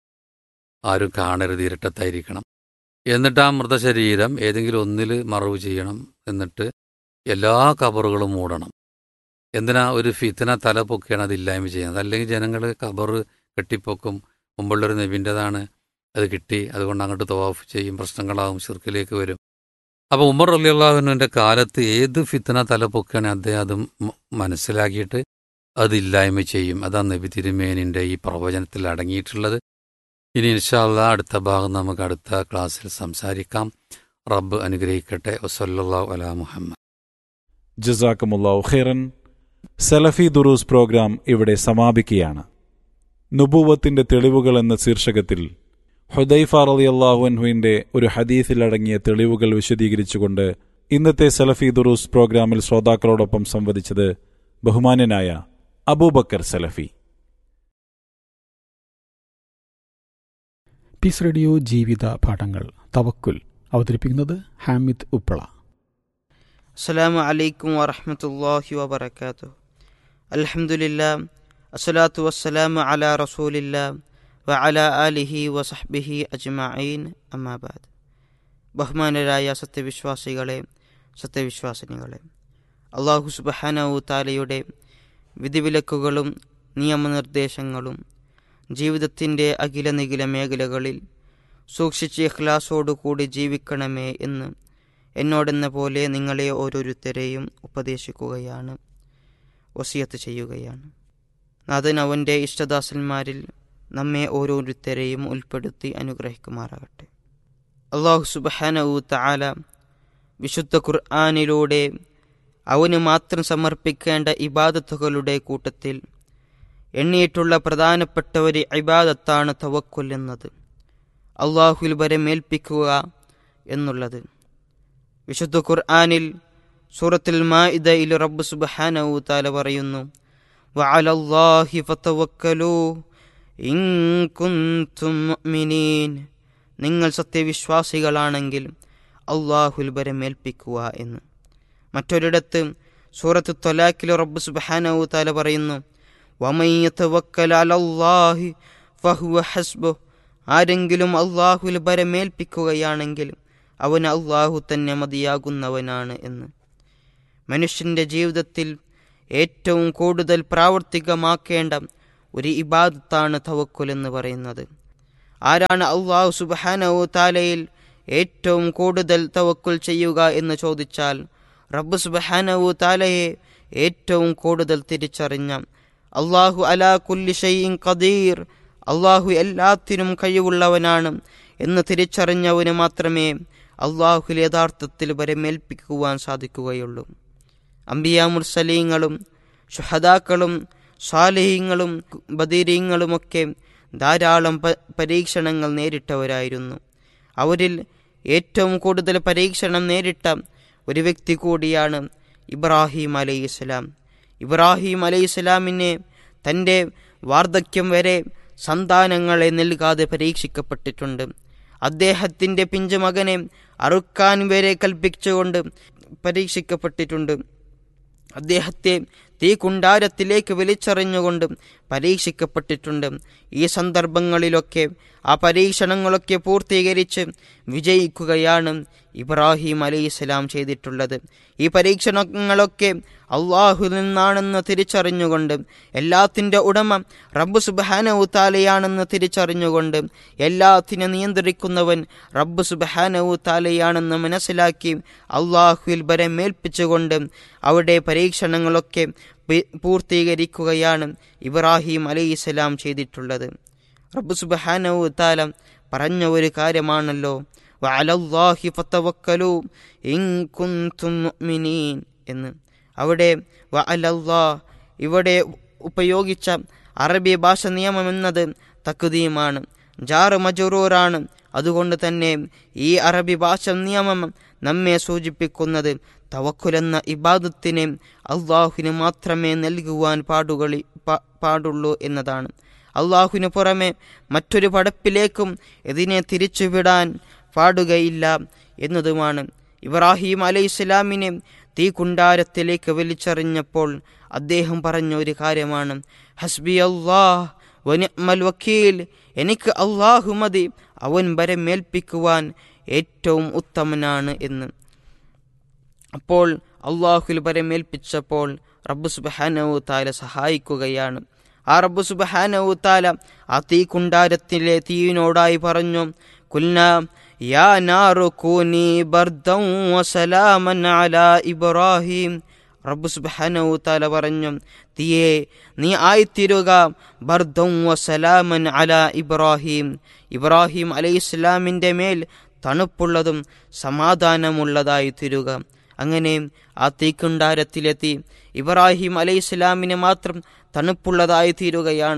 ആരും കാണരുത് ഇരുട്ടത്തായിരിക്കണം എന്നിട്ട് ആ മൃതശരീരം ഏതെങ്കിലും ഒന്നിൽ മറവ് ചെയ്യണം എന്നിട്ട് എല്ലാ കബറുകളും മൂടണം എന്തിനാ ഒരു ഫിത്തന തല പൊക്കിയാണ് അത് ഇല്ലായ്മ ചെയ്യുന്നത് അല്ലെങ്കിൽ ജനങ്ങൾ കബർ കെട്ടിപ്പൊക്കും മുമ്പുള്ളൊരു നബിൻ്റെതാണ് അത് കിട്ടി അതുകൊണ്ട് അങ്ങോട്ട് തവാഫ് ചെയ്യും പ്രശ്നങ്ങളാവും ഷിർക്കിലേക്ക് വരും അപ്പോൾ ഉമർ അലി അള്ളാഹുവിൻ്റെ കാലത്ത് ഏത് ഫിത്തന തല പൊക്കുകയാണെങ്കിൽ അദ്ദേഹം അതും മനസ്സിലാക്കിയിട്ട് അതില്ലായ്മ ചെയ്യും അതാ നബി തിരുമേനിൻ്റെ ഈ പ്രവചനത്തിൽ അടങ്ങിയിട്ടുള്ളത് ഇനി ഇൻഷാല്ല അടുത്ത ഭാഗം നമുക്ക് അടുത്ത ക്ലാസ്സിൽ സംസാരിക്കാം റബ്ബ് അനുഗ്രഹിക്കട്ടെ വസല്ലാ അല മുഹമ്മദ് ജസാക്കമുല്ലാഹു ഖൈറൻ സലഫി ദുറൂസ് പ്രോഗ്രാം ഇവിടെ സമാപിക്കുകയാണ് നുബൂവത്തിന്റെ തെളിവുകൾ എന്ന ശീർഷകത്തിൽ ഹുദൈഫ റളിയല്ലാഹുവിന്റെ ഒരു ഹദീസിലടങ്ങിയ തെളിവുകൾ വിശദീകരിച്ചുകൊണ്ട് ഇന്നത്തെ സലഫി ദുറൂസ് പ്രോഗ്രാമിൽ ശ്രോതാക്കളോടൊപ്പം സംവദിച്ചത് ബഹുമാന്യനായ അബൂബക്കർ സലഫി പീസ് റേഡിയോ ജീവിത പാഠങ്ങൾ തവക്കുൽ അവതരിപ്പിക്കുന്നത് ഹാമിദ് ഉപ്പള അസ്സലാമു അലൈക്കും വറഹ്മത്തുള്ളാഹി വബറകാതുഹു അൽഹംദുലില്ലാ അസ്സലാത്തു വസ്സലാമു അലാ റസൂലില്ലാ വഅല ആലിഹി വസഹ്ബിഹി അജ്മഈൻ അമ്മാബാദ് ബഹുമാനരായ സത്യവിശ്വാസികളെ സത്യവിശ്വാസിനികളെ അള്ളാഹു സുബ്ഹാനഹു താലയുടെ വിധിവിലക്കുകളും നിയമനിർദ്ദേശങ്ങളും ജീവിതത്തിൻ്റെ അഖില നിഖില മേഖലകളിൽ സൂക്ഷിച്ച് ഇഖ്ലാസോടുകൂടി ജീവിക്കണമേ എന്ന് എന്നോടെന്ന പോലെ നിങ്ങളെ ഓരോരുത്തരെയും ഉപദേശിക്കുകയാണ് വസിയത്ത് ചെയ്യുകയാണ് നാഥൻ അവൻ്റെ ഇഷ്ടദാസന്മാരിൽ നമ്മെ ഓരോരുത്തരെയും ഉൾപ്പെടുത്തി അനുഗ്രഹിക്കുമാറാകട്ടെ അള്ളാഹു സുബഹാനവു താല വിശുദ്ധ ഖുർആാനിലൂടെ അവന് മാത്രം സമർപ്പിക്കേണ്ട ഇബാദത്തുകളുടെ കൂട്ടത്തിൽ എണ്ണിയിട്ടുള്ള പ്രധാനപ്പെട്ട ഒരു ഇബാദത്താണ് തവക്കുൽ എന്നത് അള്ളാഹുൽ വരമേൽപ്പിക്കുക എന്നുള്ളത് വിശുദ്ധ ഖുർആാനിൽ സൂറത്തുൽ മാഇദയിൽ റബ്ബ് സുബ്ഹാനഹു തആല പറയുന്നു വഅലല്ലാഹി ഫതവക്കലൂ ഇൻ കുൻതും മുഅ്മിനീൻ നിങ്ങൾ സത്യവിശ്വാസികളാണെങ്കിൽ അള്ളാഹുൽ ബരമേൽപ്പിക്കുക എന്ന് മറ്റൊരിടത്ത് സൂറത്ത് തൊലാക്കിൽ റബ്ബ് സുബ്ഹാനഹു തആല പറയുന്നു വമൻ യതവക്കൽ അലല്ലാഹി ഫഹുവ ഹസ്ബുഹ് ആരെങ്കിലും അള്ളാഹുൽ ബരമേൽപ്പിക്കുകയാണെങ്കിൽ അവൻ അള്ളാഹു തന്നെ മതിയാകുന്നവനാണ് എന്ന് മനുഷ്യൻ്റെ ജീവിതത്തിൽ ഏറ്റവും കൂടുതൽ പ്രാവർത്തികമാക്കേണ്ട ഒരു ഇബാദത്താണ് തവക്കുൽ എന്ന് പറയുന്നത് ആരാണ് അള്ളാഹു സുബാനവു താലയിൽ ഏറ്റവും കൂടുതൽ തവക്കുൽ ചെയ്യുക എന്ന് ചോദിച്ചാൽ റബ്ബ് സുബഹാനവു താലയെ ഏറ്റവും കൂടുതൽ തിരിച്ചറിഞ്ഞ അള്ളാഹു അലാ കുല്ലി ഷൈഇൻ ഖദീർ അള്ളാഹു എല്ലാത്തിനും കഴിവുള്ളവനാണ് എന്ന് തിരിച്ചറിഞ്ഞവന് മാത്രമേ അള്ളാഹുൽ യഥാർത്ഥത്തിൽ വരമേൽപ്പിക്കുവാൻ സാധിക്കുകയുള്ളൂ അംബിയ മുർസലീങ്ങളും ഷുഹദാക്കളും സ്വാലിഹീങ്ങളും ബദീരീങ്ങളുമൊക്കെ ധാരാളം പരീക്ഷണങ്ങൾ നേരിട്ടവരായിരുന്നു അവരിൽ ഏറ്റവും കൂടുതൽ പരീക്ഷണം നേരിട്ട ഒരു വ്യക്തി കൂടിയാണ് ഇബ്രാഹിം അലൈഹിസ്സലാം ഇബ്രാഹിം അലൈഹിസ്സലാമിനെ തൻ്റെ വാർദ്ധക്യം വരെ സന്താനങ്ങളെ നൽകാതെ പരീക്ഷിക്കപ്പെട്ടിട്ടുണ്ട് അദ്ദേഹത്തിൻ്റെ പിഞ്ചുമകനെ അറുക്കാൻ വരെ കൽപ്പിച്ചുകൊണ്ട് പരീക്ഷിക്കപ്പെട്ടിട്ടുണ്ട് അദ്ദേഹത്തെ തീ കുണ്ടാരത്തിലേക്ക് വലിച്ചെറിഞ്ഞുകൊണ്ട് പരീക്ഷിക്കപ്പെട്ടിട്ടുണ്ട് ഈ സന്ദർഭങ്ങളിലൊക്കെ ആ പരീക്ഷണങ്ങളൊക്കെ പൂർത്തീകരിച്ച് വിജയിക്കുകയാണ് ഇബ്രാഹിം അലൈഹിസ്സലാം ചെയ്തിട്ടുള്ളത് ഈ പരീക്ഷണങ്ങളൊക്കെ അള്ളാഹു നിന്നാണെന്ന് തിരിച്ചറിഞ്ഞുകൊണ്ട് എല്ലാത്തിൻ്റെ ഉടമ റബ്ബ് സുബഹാനവു തിരിച്ചറിഞ്ഞുകൊണ്ട് എല്ലാത്തിനും നിയന്ത്രിക്കുന്നവൻ റബ്ബ് സുബഹാനവു താലയാണെന്ന് മനസ്സിലാക്കി അള്ളാഹുവിൽ ബരമേൽപ്പിച്ചുകൊണ്ട് അവിടെ പരീക്ഷണങ്ങളൊക്കെ പൂർത്തീകരിക്കുകയാണ് ഇബ്രാഹിം അലൈഹിസ്സലാം ചെയ്തിട്ടുള്ളത് റബ്ബ് സുബഹാനവു താല പറഞ്ഞ ഒരു കാര്യമാണല്ലോ വഅലല്ലാഹി ഫതവക്കലു ഇൻ കുൻതും മുഅ്മിനീൻ എന്ന് അവിടെ വഅലല്ലാ ഇവിടെ ഉപയോഗിച്ച അറബി ഭാഷ നിയമം എന്നത് തക്കുദീമാണ് ജാറ് മജറൂറാണ് അതുകൊണ്ട് തന്നെ ഈ അറബി ഭാഷ നിയമം നമ്മെ സൂചിപ്പിക്കുന്നത് തവക്കുലെന്ന ഇബാദത്തിനെ അള്ളാഹുവിന് മാത്രമേ നൽകുവാൻ പാടുകളി പാടുള്ളൂ എന്നതാണ് അള്ളാഹുവിന് പുറമെ മറ്റൊരു പടപ്പിലേക്കും ഇതിനെ തിരിച്ചുവിടാൻ പാടുകയില്ല എന്നതുമാണ് ഇബ്രാഹിം അലൈഹി ഇസ്ലാമിനെ തീ കുണ്ടാരത്തിലേക്ക് വലിച്ചെറിഞ്ഞപ്പോൾ അദ്ദേഹം പറഞ്ഞ ഒരു കാര്യമാണ് ഹസ്ബി അള്ളാഹ് വനിഅ്മൽ വക്കീൽ എനിക്ക് അള്ളാഹു മതി അവൻ വരമേൽപ്പിക്കുവാൻ ഏറ്റവും ഉത്തമനാണ് എന്ന് അപ്പോൾ അള്ളാഹുൽ വരമേൽപ്പിച്ചപ്പോൾ റബ്ബു സുബഹാനവു താല സഹായിക്കുകയാണ് ആ റബ്ബു സുബഹാനവു താല ആ തീ കുണ്ടാരത്തിലെ തീയിനോടായി പറഞ്ഞു കുൽന യാ നാറു കൂനി ബർദം വസലാമൻ അലാ ഇബ്രാഹിം റബ്ബു സുബ്ഹാനഹു തആല പറഞ്ഞു തീയെ നീ ആയിത്തീരുക ബർദം വസലാമൻ അലാ ഇബ്രാഹിം ഇബ്രാഹിം അലൈഹിസ്ലാമിൻ്റെ മേൽ തണുപ്പുള്ളതും സമാധാനമുള്ളതായി തീരുക അങ്ങനെ ആ തീക്കുണ്ടാരത്തിലെത്തി ഇബ്രാഹിം അലൈഹിസ്ലാമിന് മാത്രം തണുപ്പുള്ളതായി തീരുകയാണ്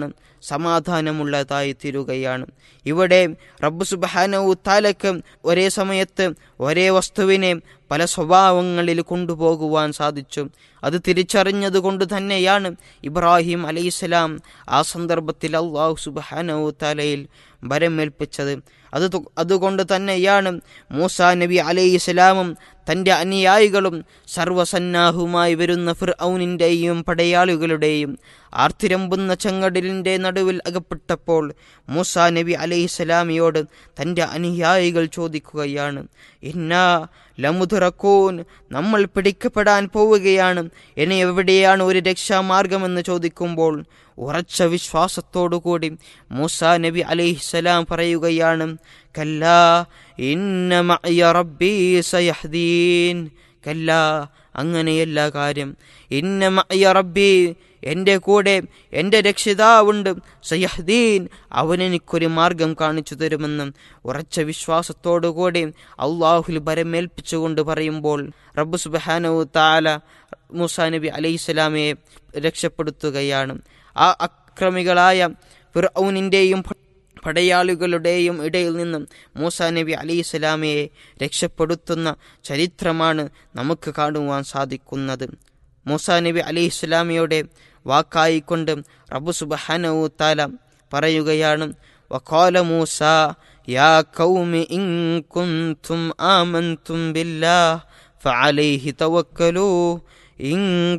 സമാധാനമുള്ളതായി തീരുകയാണ് ഇവിടെ റബ്ബ് സുബാനവു താലക്ക് ഒരേ സമയത്ത് ഒരേ വസ്തുവിനെ പല സ്വഭാവങ്ങളിൽ കൊണ്ടുപോകുവാൻ സാധിച്ചു അത് തിരിച്ചറിഞ്ഞതുകൊണ്ട് തന്നെയാണ് ഇബ്രാഹിം അലൈഹിസ്സലാം ആ സന്ദർഭത്തിൽ അള്ളാഹു സുബാനവു താലയിൽ ഭരമേൽപ്പിച്ചത് അത് തു- അതുകൊണ്ട് തന്നെയാണ് മൂസ നബി അലൈഹി സ്വലാമും തൻ്റെ അനുയായികളും സർവസന്നാഹുമായി വരുന്ന ഫിർ ഔനിൻ്റെയും പടയാളികളുടെയും ആർത്തിരമ്പുന്ന ചെങ്കടലിൻ്റെ നടുവിൽ അകപ്പെട്ടപ്പോൾ മൂസ നബി അലൈഹി സ്വലാമിയോട് തൻ്റെ അനുയായികൾ ചോദിക്കുകയാണ് ഇന്നാ ലമുതുറക്കൂൻ നമ്മൾ പിടിക്കപ്പെടാൻ പോവുകയാണ് ഇനി എവിടെയാണ് ഒരു രക്ഷാമാർഗമെന്ന് ചോദിക്കുമ്പോൾ ഉറച്ച വിശ്വാസത്തോടുകൂടി മൂസ നബി അലൈഹിസ്സലാം പറയുകയാണ് കല്ലാ ഇന്ന മഅയ റബ്ബീ സയഹ്ദീൻ കല്ലാ അങ്ങനെയല്ല കാര്യം ഇന്ന മഅയ റബ്ബി എൻ്റെ കൂടെ എൻ്റെ രക്ഷിതാവുണ്ട് സയഹ്ദീൻ അവൻ എനിക്കൊരു മാർഗം കാണിച്ചു തരുമെന്നും ഉറച്ച വിശ്വാസത്തോടുകൂടി അള്ളാഹുൽ ഭരമേൽപ്പിച്ചുകൊണ്ട് പറയുമ്പോൾ റബ്ബ് സുബാനവു താല മൂസാ നബി അലൈഹിസ്സലാമയെ രക്ഷപ്പെടുത്തുകയാണ് ആ അക്രമികളായ ഫിർഔനിൻ്റെയും പടയാളികളുടെയും ഇടയിൽ നിന്നും മൂസ നബി അലൈഹി സ്വലാമയെ രക്ഷപ്പെടുത്തുന്ന ചരിത്രമാണ് നമുക്ക് കാണുവാൻ സാധിക്കുന്നത് മൂസ നബി അലൈഹി സ്വലാമയുടെ വാക്കായിക്കൊണ്ട് റബ്ബു സുബഹാനവു താല പറയുകയാണ് വഖാല മൂസ യാ കൗമി ഇൻ കുൻതും ആമൻതും ബില്ലാഹ് ഫഅലൈഹി തവക്കലൂ ഇൻ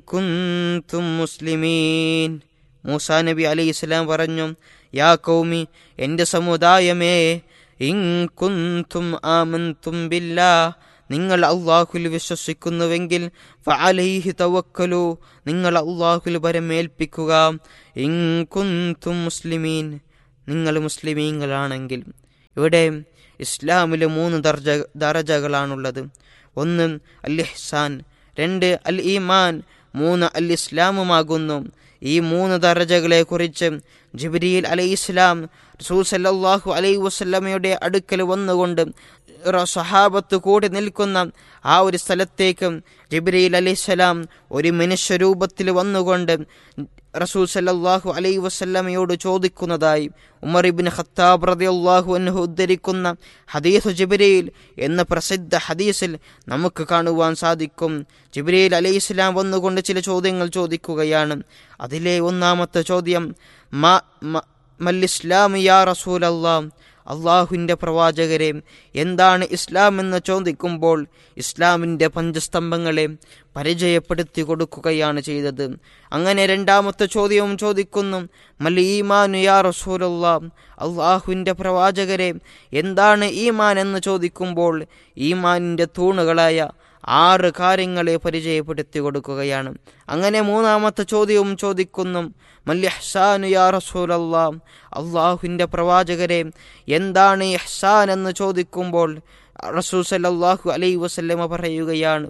കുൻതും മുസ്ലിമീൻ മൂസ നബി അലൈഹി സ്വലാം പറഞ്ഞു യാ കൗമി എൻ്റെ സമുദായമേ ഇൻ കുന്തും ആമന്തും ബില്ലാ നിങ്ങൾ അള്ളാഹുൽ വിശ്വസിക്കുന്നുവെങ്കിൽ ഫഅലൈഹി തവക്കലു നിങ്ങൾ അള്ളാഹുൽ പരമേൽപ്പിക്കുക ഇൻ കുന്തും മുസ്ലിമീൻ നിങ്ങൾ മുസ്ലിമീങ്ങളാണെങ്കിൽ ഇവിടെ ഇസ്ലാമിൽ മൂന്ന് ദർജ ദറജകളാണുള്ളത് ഒന്ന് അൽ ഇഹ്സാൻ രണ്ട് അൽ ഈമാൻ മൂന്ന് അൽ ഇസ്ലാമുമാകുന്നു ഈ മൂന്ന് ദറജകളെ കുറിച്ച് ജിബ്രീൽ അലൈഹി ഇസ്ലാം റസൂൽ സല്ലല്ലാഹു അലൈഹി വസല്ലമയുടെ അടുക്കൽ വന്നുകൊണ്ട് റ- സഹാബത്ത് കൂടി നിൽക്കുന്ന ആ ഒരു സ്ഥലത്തേക്ക് ജിബ്രീൽ അലൈഹിസ്സലാം ഒരു മനുഷ്യരൂപത്തിൽ വന്നുകൊണ്ട് റസൂൽ സല്ലല്ലാഹു അലൈഹി വസല്ലമയോട് ചോദിക്കുന്നതായി ഉമർ ഇബ്ൻ ഖത്താബ് റളിയല്ലാഹു അൻഹു ഉദ്ധരിക്കുന്ന ഹദീസ് ജിബ്രീൽ എന്ന പ്രസിദ്ധ ഹദീസിൽ നമുക്ക് കാണുവാൻ സാധിക്കും ജിബ്രീൽ അലൈഹി ഇസ്ലാം വന്നുകൊണ്ട് ചില ചോദ്യങ്ങൾ ചോദിക്കുകയാണ് അതിലെ ഒന്നാമത്തെ ചോദ്യം മ മ- മൽ ഇസ്ലാം യാ റസൂൽ അള്ളാഹുവിൻ്റെ പ്രവാചകരെ എന്താണ് ഇസ്ലാം എന്ന് ചോദിക്കുമ്പോൾ ഇസ്ലാമിൻ്റെ പഞ്ചസ്തംഭങ്ങളെ പരിചയപ്പെടുത്തി കൊടുക്കുകയാണ് ചെയ്തത് അങ്ങനെ രണ്ടാമത്തെ ചോദ്യവും ചോദിക്കുന്നു മൽ ഈമാനു യാ റസൂലല്ലാ അള്ളാഹുവിൻ്റെ പ്രവാചകരെ എന്താണ് ഈമാൻ എന്ന് ചോദിക്കുമ്പോൾ ഈമാനിൻ്റെ തൂണുകളായ ആറ് കാര്യങ്ങളെ പരിചയപ്പെടുത്തി കൊടുക്കുകയാണ് അങ്ങനെ മൂന്നാമത്തെ ചോദ്യവും ചോദിക്കുന്നു മല്യഹ്സാനു യാ റസൂലല്ലാ അള്ളാഹുവിൻ്റെ പ്രവാചകരെ എന്താണ് ഇഹ്സാൻ എന്ന് ചോദിക്കുമ്പോൾ റസൂൽ സല്ലല്ലാഹു അലൈഹി വസല്ലമ പറയുകയാണ്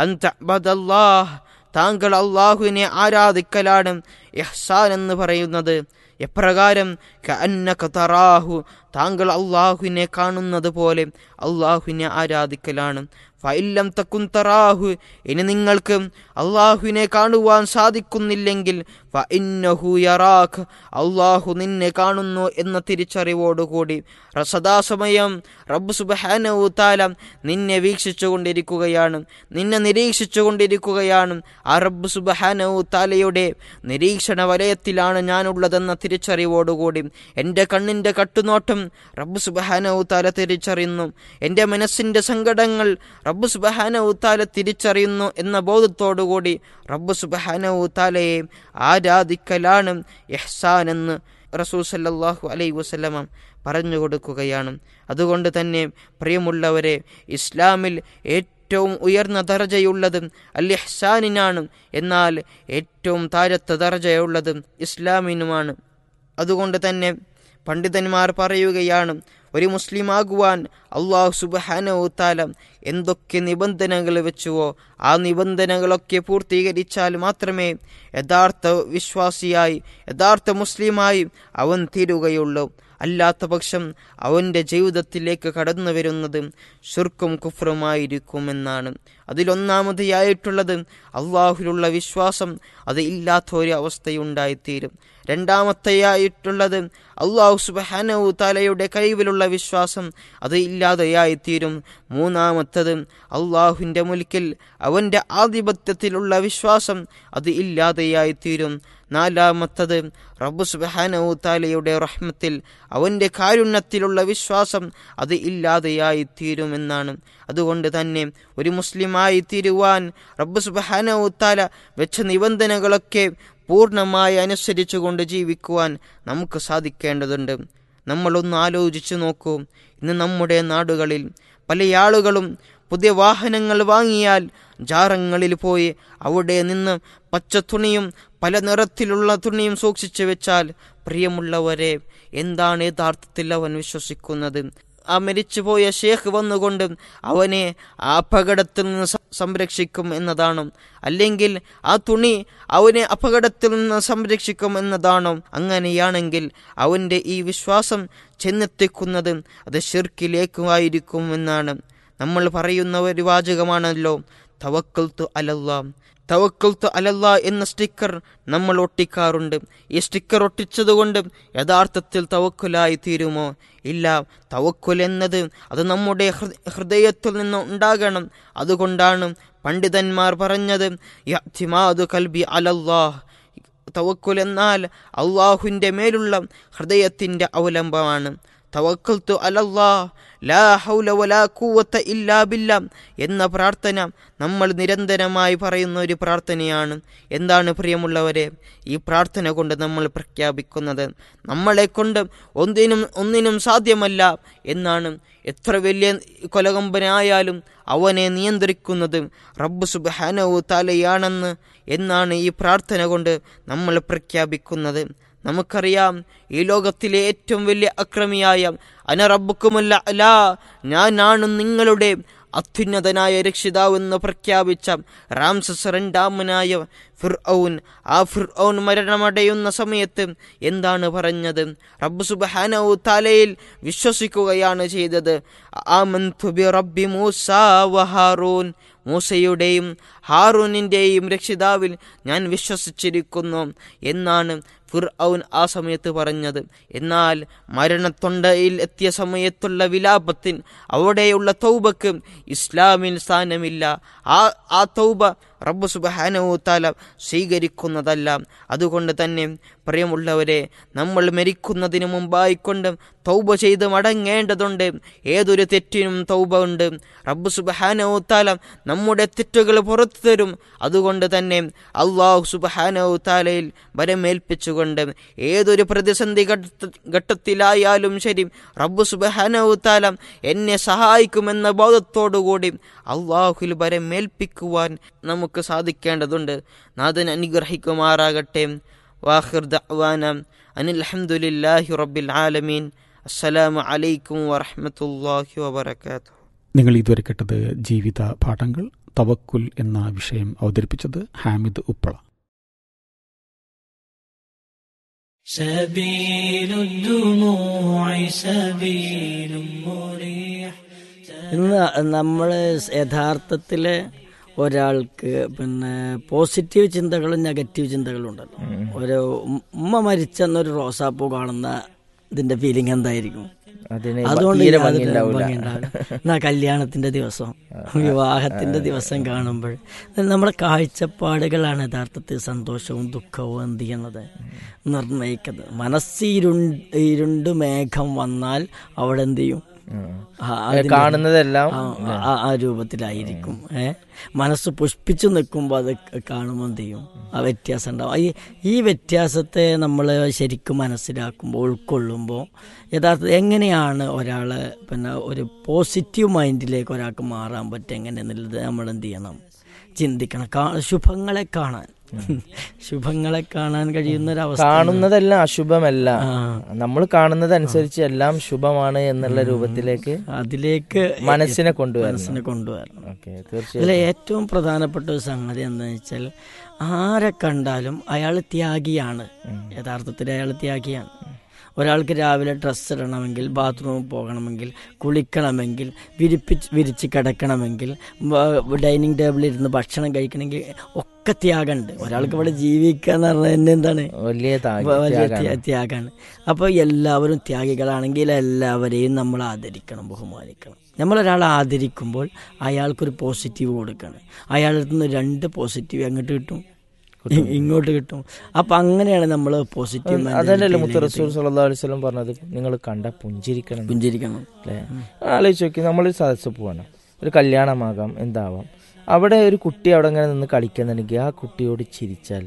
അൻതഅബദല്ലാഹ് താങ്കൾ അള്ളാഹുവിനെ ആരാധിക്കലാണ് ഇഹ്സാൻ എന്ന് പറയുന്നത് എപ്രകാരം കഅന്നക തറാഹു താങ്കൾ അള്ളാഹുവിനെ കാണുന്നത് പോലെ അള്ളാഹുവിനെ ആരാധിക്കലാണ് ഫൈല്ലം തക്കുൻ തറാഹു ഇനി നിങ്ങൾക്ക് അള്ളാഹുവിനെ കാണുവാൻ സാധിക്കുന്നില്ലെങ്കിൽ ഫഇന്നഹു യറാഖ് അള്ളാഹു നിന്നെ കാണുന്നു എന്ന തിരിച്ചറിവോടുകൂടി റ- സദാസമയം റബ്ബ് സുബ്ഹാനഹു താല നിന്നെ വീക്ഷിച്ചു കൊണ്ടിരിക്കുകയാണ് നിന്നെ നിരീക്ഷിച്ചു കൊണ്ടിരിക്കുകയാണ് ആ റബ്ബ് സുബ്ഹാനഹു താലയുടെ നിരീക്ഷണ വലയത്തിലാണ് ഞാനുള്ളതെന്ന തിരിച്ചറിവോടുകൂടി എൻ്റെ കണ്ണിൻ്റെ കട്ടുനോട്ടം റബ്ബ് സുബ്ഹാനഹു താല തിരിച്ചറിയുന്നു എൻ്റെ മനസ്സിൻ്റെ സങ്കടങ്ങൾ റബ്ബ് സുബ്ഹാനഹു താല തിരിച്ചറിയുന്നു എന്ന ബോധത്തോടുകൂടി റബ്ബ് സുബ്ഹാനഹു താലയെ ആരാധിക്കലാണ് ഇഹ്സാൻ എന്ന് റസൂൽ സല്ലല്ലാഹു അലൈഹി വസല്ലമ പറഞ്ഞു കൊടുക്കുകയാണ് അതുകൊണ്ട് തന്നെ പ്രിയമുള്ളവരെ ഇസ്ലാമിൽ ഏറ്റവും ഉയർന്ന ദർജയുള്ളത് അൽ ഇഹ്സാനിനാണ് എന്നാൽ ഏറ്റവും താഴത്തെ ദർജയുള്ളത് ഇസ്ലാമിനുമാണ് അതുകൊണ്ട് തന്നെ പണ്ഡിതന്മാർ പറയുകയാണ് ഒരു മുസ്ലിമാകുവാൻ അള്ളാഹു സുബാനവുത്താല എന്തൊക്കെ നിബന്ധനകൾ വെച്ചുവോ ആ നിബന്ധനകളൊക്കെ പൂർത്തീകരിച്ചാൽ മാത്രമേ യഥാർത്ഥ വിശ്വാസിയായി യഥാർത്ഥ മുസ്ലിമായി അവൻ തീരുകയുള്ളൂ അല്ലാത്ത പക്ഷം അവൻ്റെ ജീവിതത്തിലേക്ക് കടന്നു വരുന്നത് ശുർക്കും കുഫറുമായിരിക്കുമെന്നാണ് അതിലൊന്നാമതായിട്ടുള്ളത് അള്ളാഹുലുള്ള വിശ്വാസം അത് ഇല്ലാത്ത ഒരു അവസ്ഥയുണ്ടായിത്തീരും രണ്ടാമത്തെയായിട്ടുള്ളത് അള്ളാഹു സുബഹാനവു താലയുടെ കഴിവിലുള്ള വിശ്വാസം അത് ഇല്ലാതെയായിത്തീരും മൂന്നാമത്തത് അള്ളാഹുവിൻ്റെ മുൽക്കിൽ അവൻ്റെ ആധിപത്യത്തിലുള്ള വിശ്വാസം അത് ഇല്ലാതെയായിത്തീരും നാലാമത്തത് റബ്ബു സുബഹാനവു താലയുടെ റഹ്മത്തിൽ അവൻ്റെ കാരുണ്യത്തിലുള്ള വിശ്വാസം അത് ഇല്ലാതെയായിത്തീരുമെന്നാണ് അതുകൊണ്ട് തന്നെ ഒരു മുസ്ലിമായി തീരുവാൻ റബ്ബു സുബഹാനവു താല വെച്ച നിബന്ധനകളൊക്കെ പൂർണ്ണമായി അനുസരിച്ചുകൊണ്ട് ജീവിക്കുവാൻ നമുക്ക് സാധിക്കേണ്ടതുണ്ട് നമ്മളൊന്ന് ആലോചിച്ചു നോക്കൂ ഇന്ന് നമ്മുടെ നാടുകളിൽ പല ആളുകളും പുതിയ വാഹനങ്ങൾ വാങ്ങിയാൽ ജാറങ്ങളിൽ പോയി അവിടെ നിന്ന് പച്ച തുണിയും പല നിറത്തിലുള്ള തുണിയും സൂക്ഷിച്ചു വെച്ചാൽ പ്രിയമുള്ളവരെ എന്താണ് യഥാർത്ഥത്തിൽ അവൻ വിശ്വസിക്കുന്നത് ആ മരിച്ചുപോയ ഷേഖ് വന്നുകൊണ്ട് അവനെ ആ അപകടത്തിൽ നിന്ന് സം- സംരക്ഷിക്കും എന്നതാണോ അല്ലെങ്കിൽ ആ തുണി അവനെ അപകടത്തിൽ നിന്ന് സംരക്ഷിക്കും എന്നതാണോ അങ്ങനെയാണെങ്കിൽ അവൻ്റെ ഈ വിശ്വാസം ചെന്നെത്തിക്കുന്നത് അത് ഷിർക്കിലേക്കുമായിരിക്കും എന്നാണ് നമ്മൾ പറയുന്ന ഒരു വാചകമാണല്ലോ തവക്കൽത്തു അലല്ലാം തവക്കൽത്തു അലല്ല എന്ന സ്റ്റിക്കർ നമ്മൾ ഒട്ടിക്കാറുണ്ട് ഈ സ്റ്റിക്കർ ഒട്ടിച്ചതുകൊണ്ട് യഥാർത്ഥത്തിൽ തവക്കുലായി തീരുമോ ഇല്ല തവക്കുൽ എന്നത് അത് നമ്മുടെ ഹൃ- ഹൃദയത്തിൽ നിന്ന് ഉണ്ടാകണം അതുകൊണ്ടാണ് പണ്ഡിതന്മാർ പറഞ്ഞത് യഅ്തിമാദു കൽബി അലല്ലാഹ് തവക്കുൽ എന്നാൽ അള്ളാഹുവിൻ്റെ മേലുള്ള ഹൃദയത്തിൻ്റെ അവലംബമാണ് തവക്കൽത്തു അലല്ലാ ലാ ഹൗല വലാ കൂവത്ത ഇല്ലാ ബില്ല എന്ന പ്രാർത്ഥന നമ്മൾ നിരന്തരമായി പറയുന്ന ഒരു പ്രാർത്ഥനയാണ് എന്താണ് പ്രിയമുള്ളവരെ ഈ പ്രാർത്ഥന കൊണ്ട് നമ്മൾ പ്രഖ്യാപിക്കുന്നത് നമ്മളെ കൊണ്ട് ഒന്നിനും ഒന്നിനും സാധ്യമല്ല എന്നാണ് എത്ര വലിയ കൊലകമ്പനായാലും അവനെ നിയന്ത്രിക്കുന്നത് റബ്ബ് സുബാനവു താലയാണെന്ന് എന്നാണ് ഈ പ്രാർത്ഥന കൊണ്ട് നമ്മൾ പ്രഖ്യാപിക്കുന്നത് നമുക്കറിയാം ഈ ലോകത്തിലെ ഏറ്റവും വലിയ അക്രമിയായ അന റബ്ബുക്കുമല്ല അലാ ഞാനാണ് നിങ്ങളുടെ അത്യുന്നതനായ രക്ഷിതാവെന്ന് പ്രഖ്യാപിച്ച റാംസസ് രണ്ടാമനായ ഫിർഔൻ ആ ഫിർഔൻ മരണമടയുന്ന സമയത്ത് എന്താണ് പറഞ്ഞത് റബ്ബ് സുബ്ഹാനഹു താലയിൽ വിശ്വസിക്കുകയാണ് ചെയ്തത് ആമന്തു ബി റബ്ബി മൂസ വ ഹാറൂൻ മൂസയുടെയും ഹാറൂനിൻ്റെയും രക്ഷിതാവിൽ ഞാൻ വിശ്വസിച്ചിരിക്കുന്നു എന്നാണ് ഫിർഔൻ ആ സമയത്ത് പറഞ്ഞത് എന്നാൽ മരണത്തൊണ്ടയിൽ എത്തിയ സമയത്തുള്ള വിലാപത്തിന് അവിടെയുള്ള തൗബക്ക് ഇസ്ലാമിൽ സ്ഥാനമില്ല ആ ആ തൗബ റബ്ബ് സുബഹാനവു താല സ്വീകരിക്കുന്നതല്ല അതുകൊണ്ട് തന്നെ പ്രിയമുള്ളവരെ നമ്മൾ മരിക്കുന്നതിന് മുമ്പായിക്കൊണ്ട് തൗബ ചെയ്ത് മടങ്ങേണ്ടതുണ്ട് ഏതൊരു തെറ്റിനും തൗബ ഉണ്ട് റബ്ബ് സുബഹാനവു താല നമ്മുടെ തെറ്റുകൾ പുറത്തു തരും അതുകൊണ്ട് തന്നെ അള്ളാഹു സുബഹാനവു താലയിൽ വരമേൽപ്പിച്ചുകൊണ്ട് ഏതൊരു പ്രതിസന്ധി ഘട്ട ഘട്ടത്തിലായാലും ശരി റബ്ബ് സുബഹാനവു താല എന്നെ സഹായിക്കുമെന്ന ബോധത്തോടുകൂടി അള്ളാഹുൽ വരമേൽപ്പിക്കുവാൻ നമുക്ക് സാധിക്കേണ്ടതുണ്ട് നാഥൻ അനുഗ്രഹിക്കുമാറാകട്ടെ വാഹിർ ദഅ്വാന അനിൽ അൽഹംദുലില്ലാഹി റബ്ബിൽ ആലമീൻ അസ്സലാമു അലൈക്കും വറഹ്മത്തുള്ളാഹി വബറകാതുഹു നിങ്ങൾ ഇതുവരെ കേട്ടത് ജീവിത പാഠങ്ങൾ തവക്കുൽ എന്ന വിഷയം അവതരിപ്പിച്ചത് ഹാമിദ് ഉപ്പള سبيل الدموع سبيل مريح ഇന്ന് നമ്മൾ യഥാർത്ഥത്തിൽ ഒരാൾക്ക് പിന്നെ പോസിറ്റീവ് ചിന്തകളും നെഗറ്റീവ് ചിന്തകളും ഉണ്ടല്ലോ ഒരു ഉം- ഉമ്മ മരിച്ചെന്നൊരു റോസാപ്പൂ കാണുന്ന ഇതിന്റെ ഫീലിംഗ് എന്തായിരിക്കും അതിന് അതുകൊണ്ട് തീരെ യാതൊരു ഭംഗിയുണ്ടാവൂല. ഭംഗിയുണ്ടാവില്ല. എന്നാ കല്യാണത്തിന്റെ ദിവസം വിവാഹത്തിന്റെ ദിവസം കാണുമ്പോൾ നമ്മുടെ കാഴ്ചപ്പാടുകളാണ് യഥാർത്ഥത്തിൽ സന്തോഷവും ദുഃഖവും എന്ത് ചെയ്യുന്നത് നിർണയിക്കുന്നത് മനസ്സ് ഇരുണ്ട് ഇരുണ്ട് മേഘം വന്നാൽ അവിടെ എന്ത് ചെയ്യും ഉം. ആ, അതിന്റെ- കാണുന്നതെല്ലാം ആ, ആ, ആ രൂപത്തിലായിരിക്കും ഏ മനസ്സ് പുഷ്പിച്ചു നിൽക്കുമ്പോൾ അത് കാണുമ്പോൾ എന്ത് ചെയ്യും ആ വ്യത്യാസം ഉണ്ടാവും ഈ ഈ വ്യത്യാസത്തെ നമ്മൾ ശരിക്കും മനസ്സിലാക്കുമ്പോൾ ഉൾക്കൊള്ളുമ്പോൾ യഥാർത്ഥ എങ്ങനെയാണ് ഒരാൾ പിന്നെ ഒരു പോസിറ്റീവ് മൈൻഡിലേക്ക് ഒരാൾക്ക് മാറാൻ പറ്റുക എങ്ങനെയെന്നുള്ളത് നമ്മൾ എന്ത് ചെയ്യണം ചിന്തിക്കണം കാ ശുഭങ്ങളെ കാണാൻ ശുഭങ്ങളെ കാണാൻ കഴിയുന്ന ഒരു അവസ്ഥ കാണുന്നതെല്ലാം അശുഭമല്ല ആ. നമ്മൾ കാണുന്നതനുസരിച്ച് എല്ലാം ശുഭമാണ് എന്നുള്ള രൂപത്തിലേക്ക് അതിലേക്ക് മനസ്സിനെ കൊണ്ടുവരണം മനസ്സിനെ കൊണ്ടുവരണം ഓക്കെ ഇതിലെ തീർച്ചയായും ഏറ്റവും പ്രധാനപ്പെട്ട ഒരു സംഗതി എന്താണെന്ന് വെച്ചാൽ ആരെ കണ്ടാലും അയാൾ ത്യാഗിയാണ് യഥാർത്ഥത്തിൽ അയാൾ ത്യാഗിയാണ് ഒരാൾക്ക് രാവിലെ ഡ്രസ്സ് ഇടണമെങ്കിൽ ബാത്റൂമിൽ പോകണമെങ്കിൽ കുളിക്കണമെങ്കിൽ വിരിപ്പിച്ച് വിരിച്ച് കിടക്കണമെങ്കിൽ വ- ഡൈനിങ് ടേബിളിൽ ഇരുന്ന് ഭക്ഷണം കഴിക്കണമെങ്കിൽ ഒക്കെ ത്യാഗമുണ്ട് ഒരാൾക്ക് ഇവിടെ ജീവിക്കുക എന്ന് പറഞ്ഞാൽ തന്നെ എന്താണ് വലിയ ത്യാഗ- വലിയ ത്യാഗാണ്. ത്യാ- ത്യാഗാണ് അപ്പോൾ എല്ലാവരും ത്യാഗികളാണെങ്കിൽ എല്ലാവരെയും നമ്മൾ ആദരിക്കണം ബഹുമാനിക്കണം നമ്മളൊരാളെ ആദരിക്കുമ്പോൾ അയാൾക്കൊരു പോസിറ്റീവ് കൊടുക്കണം അയാളുടെ അടുത്ത് നിന്ന് രണ്ട് പോസിറ്റീവ് അങ്ങോട്ട് കിട്ടും ഇ- ഇങ്ങോട്ട് കിട്ടും അപ്പം അങ്ങനെയാണ് നമ്മൾ പോസിറ്റീവ് അതല്ലല്ലോ മുത്ത് റസൂൽ സല്ലല്ലാഹു അലൈഹി വസല്ലം പറഞ്ഞത് നിങ്ങൾ കണ്ട പുഞ്ചിരിക്കണം പുഞ്ചിരിക്കണം അല്ലേ ആലോചിച്ച് നോക്കി നമ്മളൊരു സദസ്സ് പോവാണ് ഒരു കല്യാണമാകാം എന്താവാം അവിടെ ഒരു കുട്ടി അവിടെ ഇങ്ങനെ നിന്ന് കളിക്കുന്നുണ്ടെങ്കിൽ ആ കുട്ടിയോട് ചിരിച്ചാൽ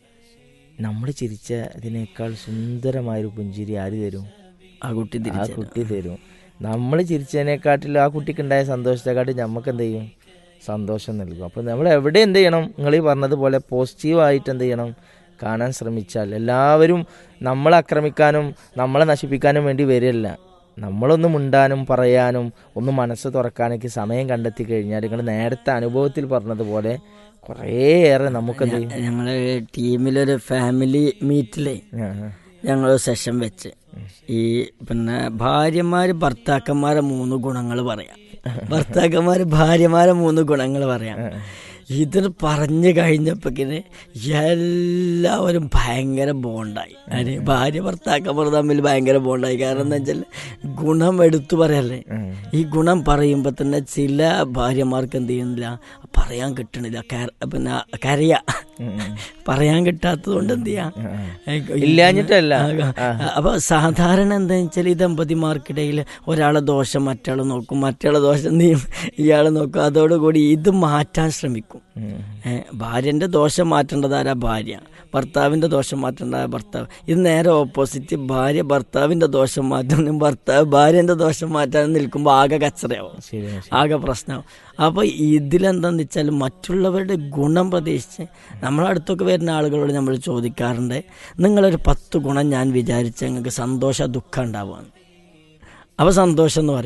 നമ്മൾ ചിരിച്ച ഇതിനേക്കാൾ സുന്ദരമായൊരു പുഞ്ചിരി ആര് തരും ആ കുട്ടി ആ തിരിച്ചു കുട്ടി തരും നമ്മൾ ചിരിച്ചതിനെക്കാട്ടിലും ആ കുട്ടിക്ക് ഉണ്ടായ സന്തോഷത്തെക്കാട്ടിൽ നമുക്ക് എന്ത് ചെയ്യും സന്തോഷം നൽകും അപ്പം നമ്മൾ എവിടെ എന്ത് ചെയ്യണം നിങ്ങൾ ഈ പറഞ്ഞതുപോലെ പോസിറ്റീവായിട്ട് എന്ത് ചെയ്യണം കാണാൻ ശ്രമിച്ചാൽ എല്ലാവരും നമ്മളെ ആക്രമിക്കാനും നമ്മളെ നശിപ്പിക്കാനും വേണ്ടി വരില്ല നമ്മളൊന്ന് മിണ്ടാനും പറയാനും ഒന്ന് മനസ്സ് തുറക്കാനൊക്കെ സമയം കണ്ടെത്തി കഴിഞ്ഞാൽ നിങ്ങൾ നേരത്തെ അനുഭവത്തിൽ പറഞ്ഞതുപോലെ കുറേയേറെ നമുക്കെന്ത് ചെയ്യും ഞങ്ങളെ ടീമിലൊരു ഫാമിലി മീറ്റിലേ ആ, ആ. ഞങ്ങൾ സെഷൻ വെച്ച് ഈ പിന്നെ ഭാര്യമാര് ഭർത്താക്കന്മാരെ മൂന്ന് ഗുണങ്ങൾ പറയാം ഭർത്താക്കന്മാര് ഭാര്യമാരെ മൂന്ന് ഗുണങ്ങൾ പറയാം ഇതിന് പറഞ്ഞു കഴിഞ്ഞപ്പോക്കിന് എല്ലാവരും ഭയങ്കര ബോണ്ടായി അതിന് ഭാര്യ ഭർത്താക്കന്മാർ തമ്മിൽ ഭയങ്കര ബോണ്ടായി കാരണം എന്താ വെച്ചാൽ ഗുണം എടുത്തു പറയല്ലേ ഈ ഗുണം പറയുമ്പോൾ തന്നെ ചില ഭാര്യമാർക്ക് എന്ത് ചെയ്യുന്നില്ല പറയാൻ കിട്ടണില്ല കര- പിന്നെ കരയ പറയാൻ കിട്ടാത്തത് കൊണ്ട് എന്ത് ചെയ്യാം ഇല്ലാഞ്ഞിട്ടല്ല. ആ, അപ്പൊ സാധാരണ എന്താ വെച്ചാൽ ഈ ദമ്പതിമാർക്കിടയിൽ ഒരാളെ ദോഷം മറ്റാൾ നോക്കും മറ്റാളെ ദോഷം നീ ഇയാൾ നോക്കും അതോടുകൂടി ഇത് മാറ്റാൻ ശ്രമിക്കും ഏ, ഭാര്യന്റെ ദോഷം മാറ്റേണ്ടത് ആരാ ഭാര്യ ഭർത്താവിന്റെ ദോഷം മാറ്റേണ്ടത് ഭർത്താവ് ഇത് നേരെ ഓപ്പോസിറ്റ് ഭാര്യ ഭർത്താവിന്റെ ദോഷം മാറ്റാനും ഭർത്താവ് ഭാര്യന്റെ ദോഷം മാറ്റാനും നിൽക്കുമ്പോൾ ആകെ കച്ചറയാവും ശരിയാണ് ആകെ പ്രശ്നമാവും അപ്പോൾ ഇതിലെന്താന്ന് വെച്ചാൽ മറ്റുള്ളവരുടെ ഗുണം പ്രതീക്ഷിച്ച് നമ്മളെ അടുത്തൊക്കെ വരുന്ന ആളുകളോട് നമ്മൾ ചോദിക്കാറുണ്ട് നിങ്ങളൊരു പത്ത് ഗുണം ഞാൻ വിചാരിച്ച നിങ്ങൾക്ക് സന്തോഷ ദുഃഖം ഉണ്ടാവുകയാണ് അപ്പോൾ സന്തോഷം എന്ന് പറയും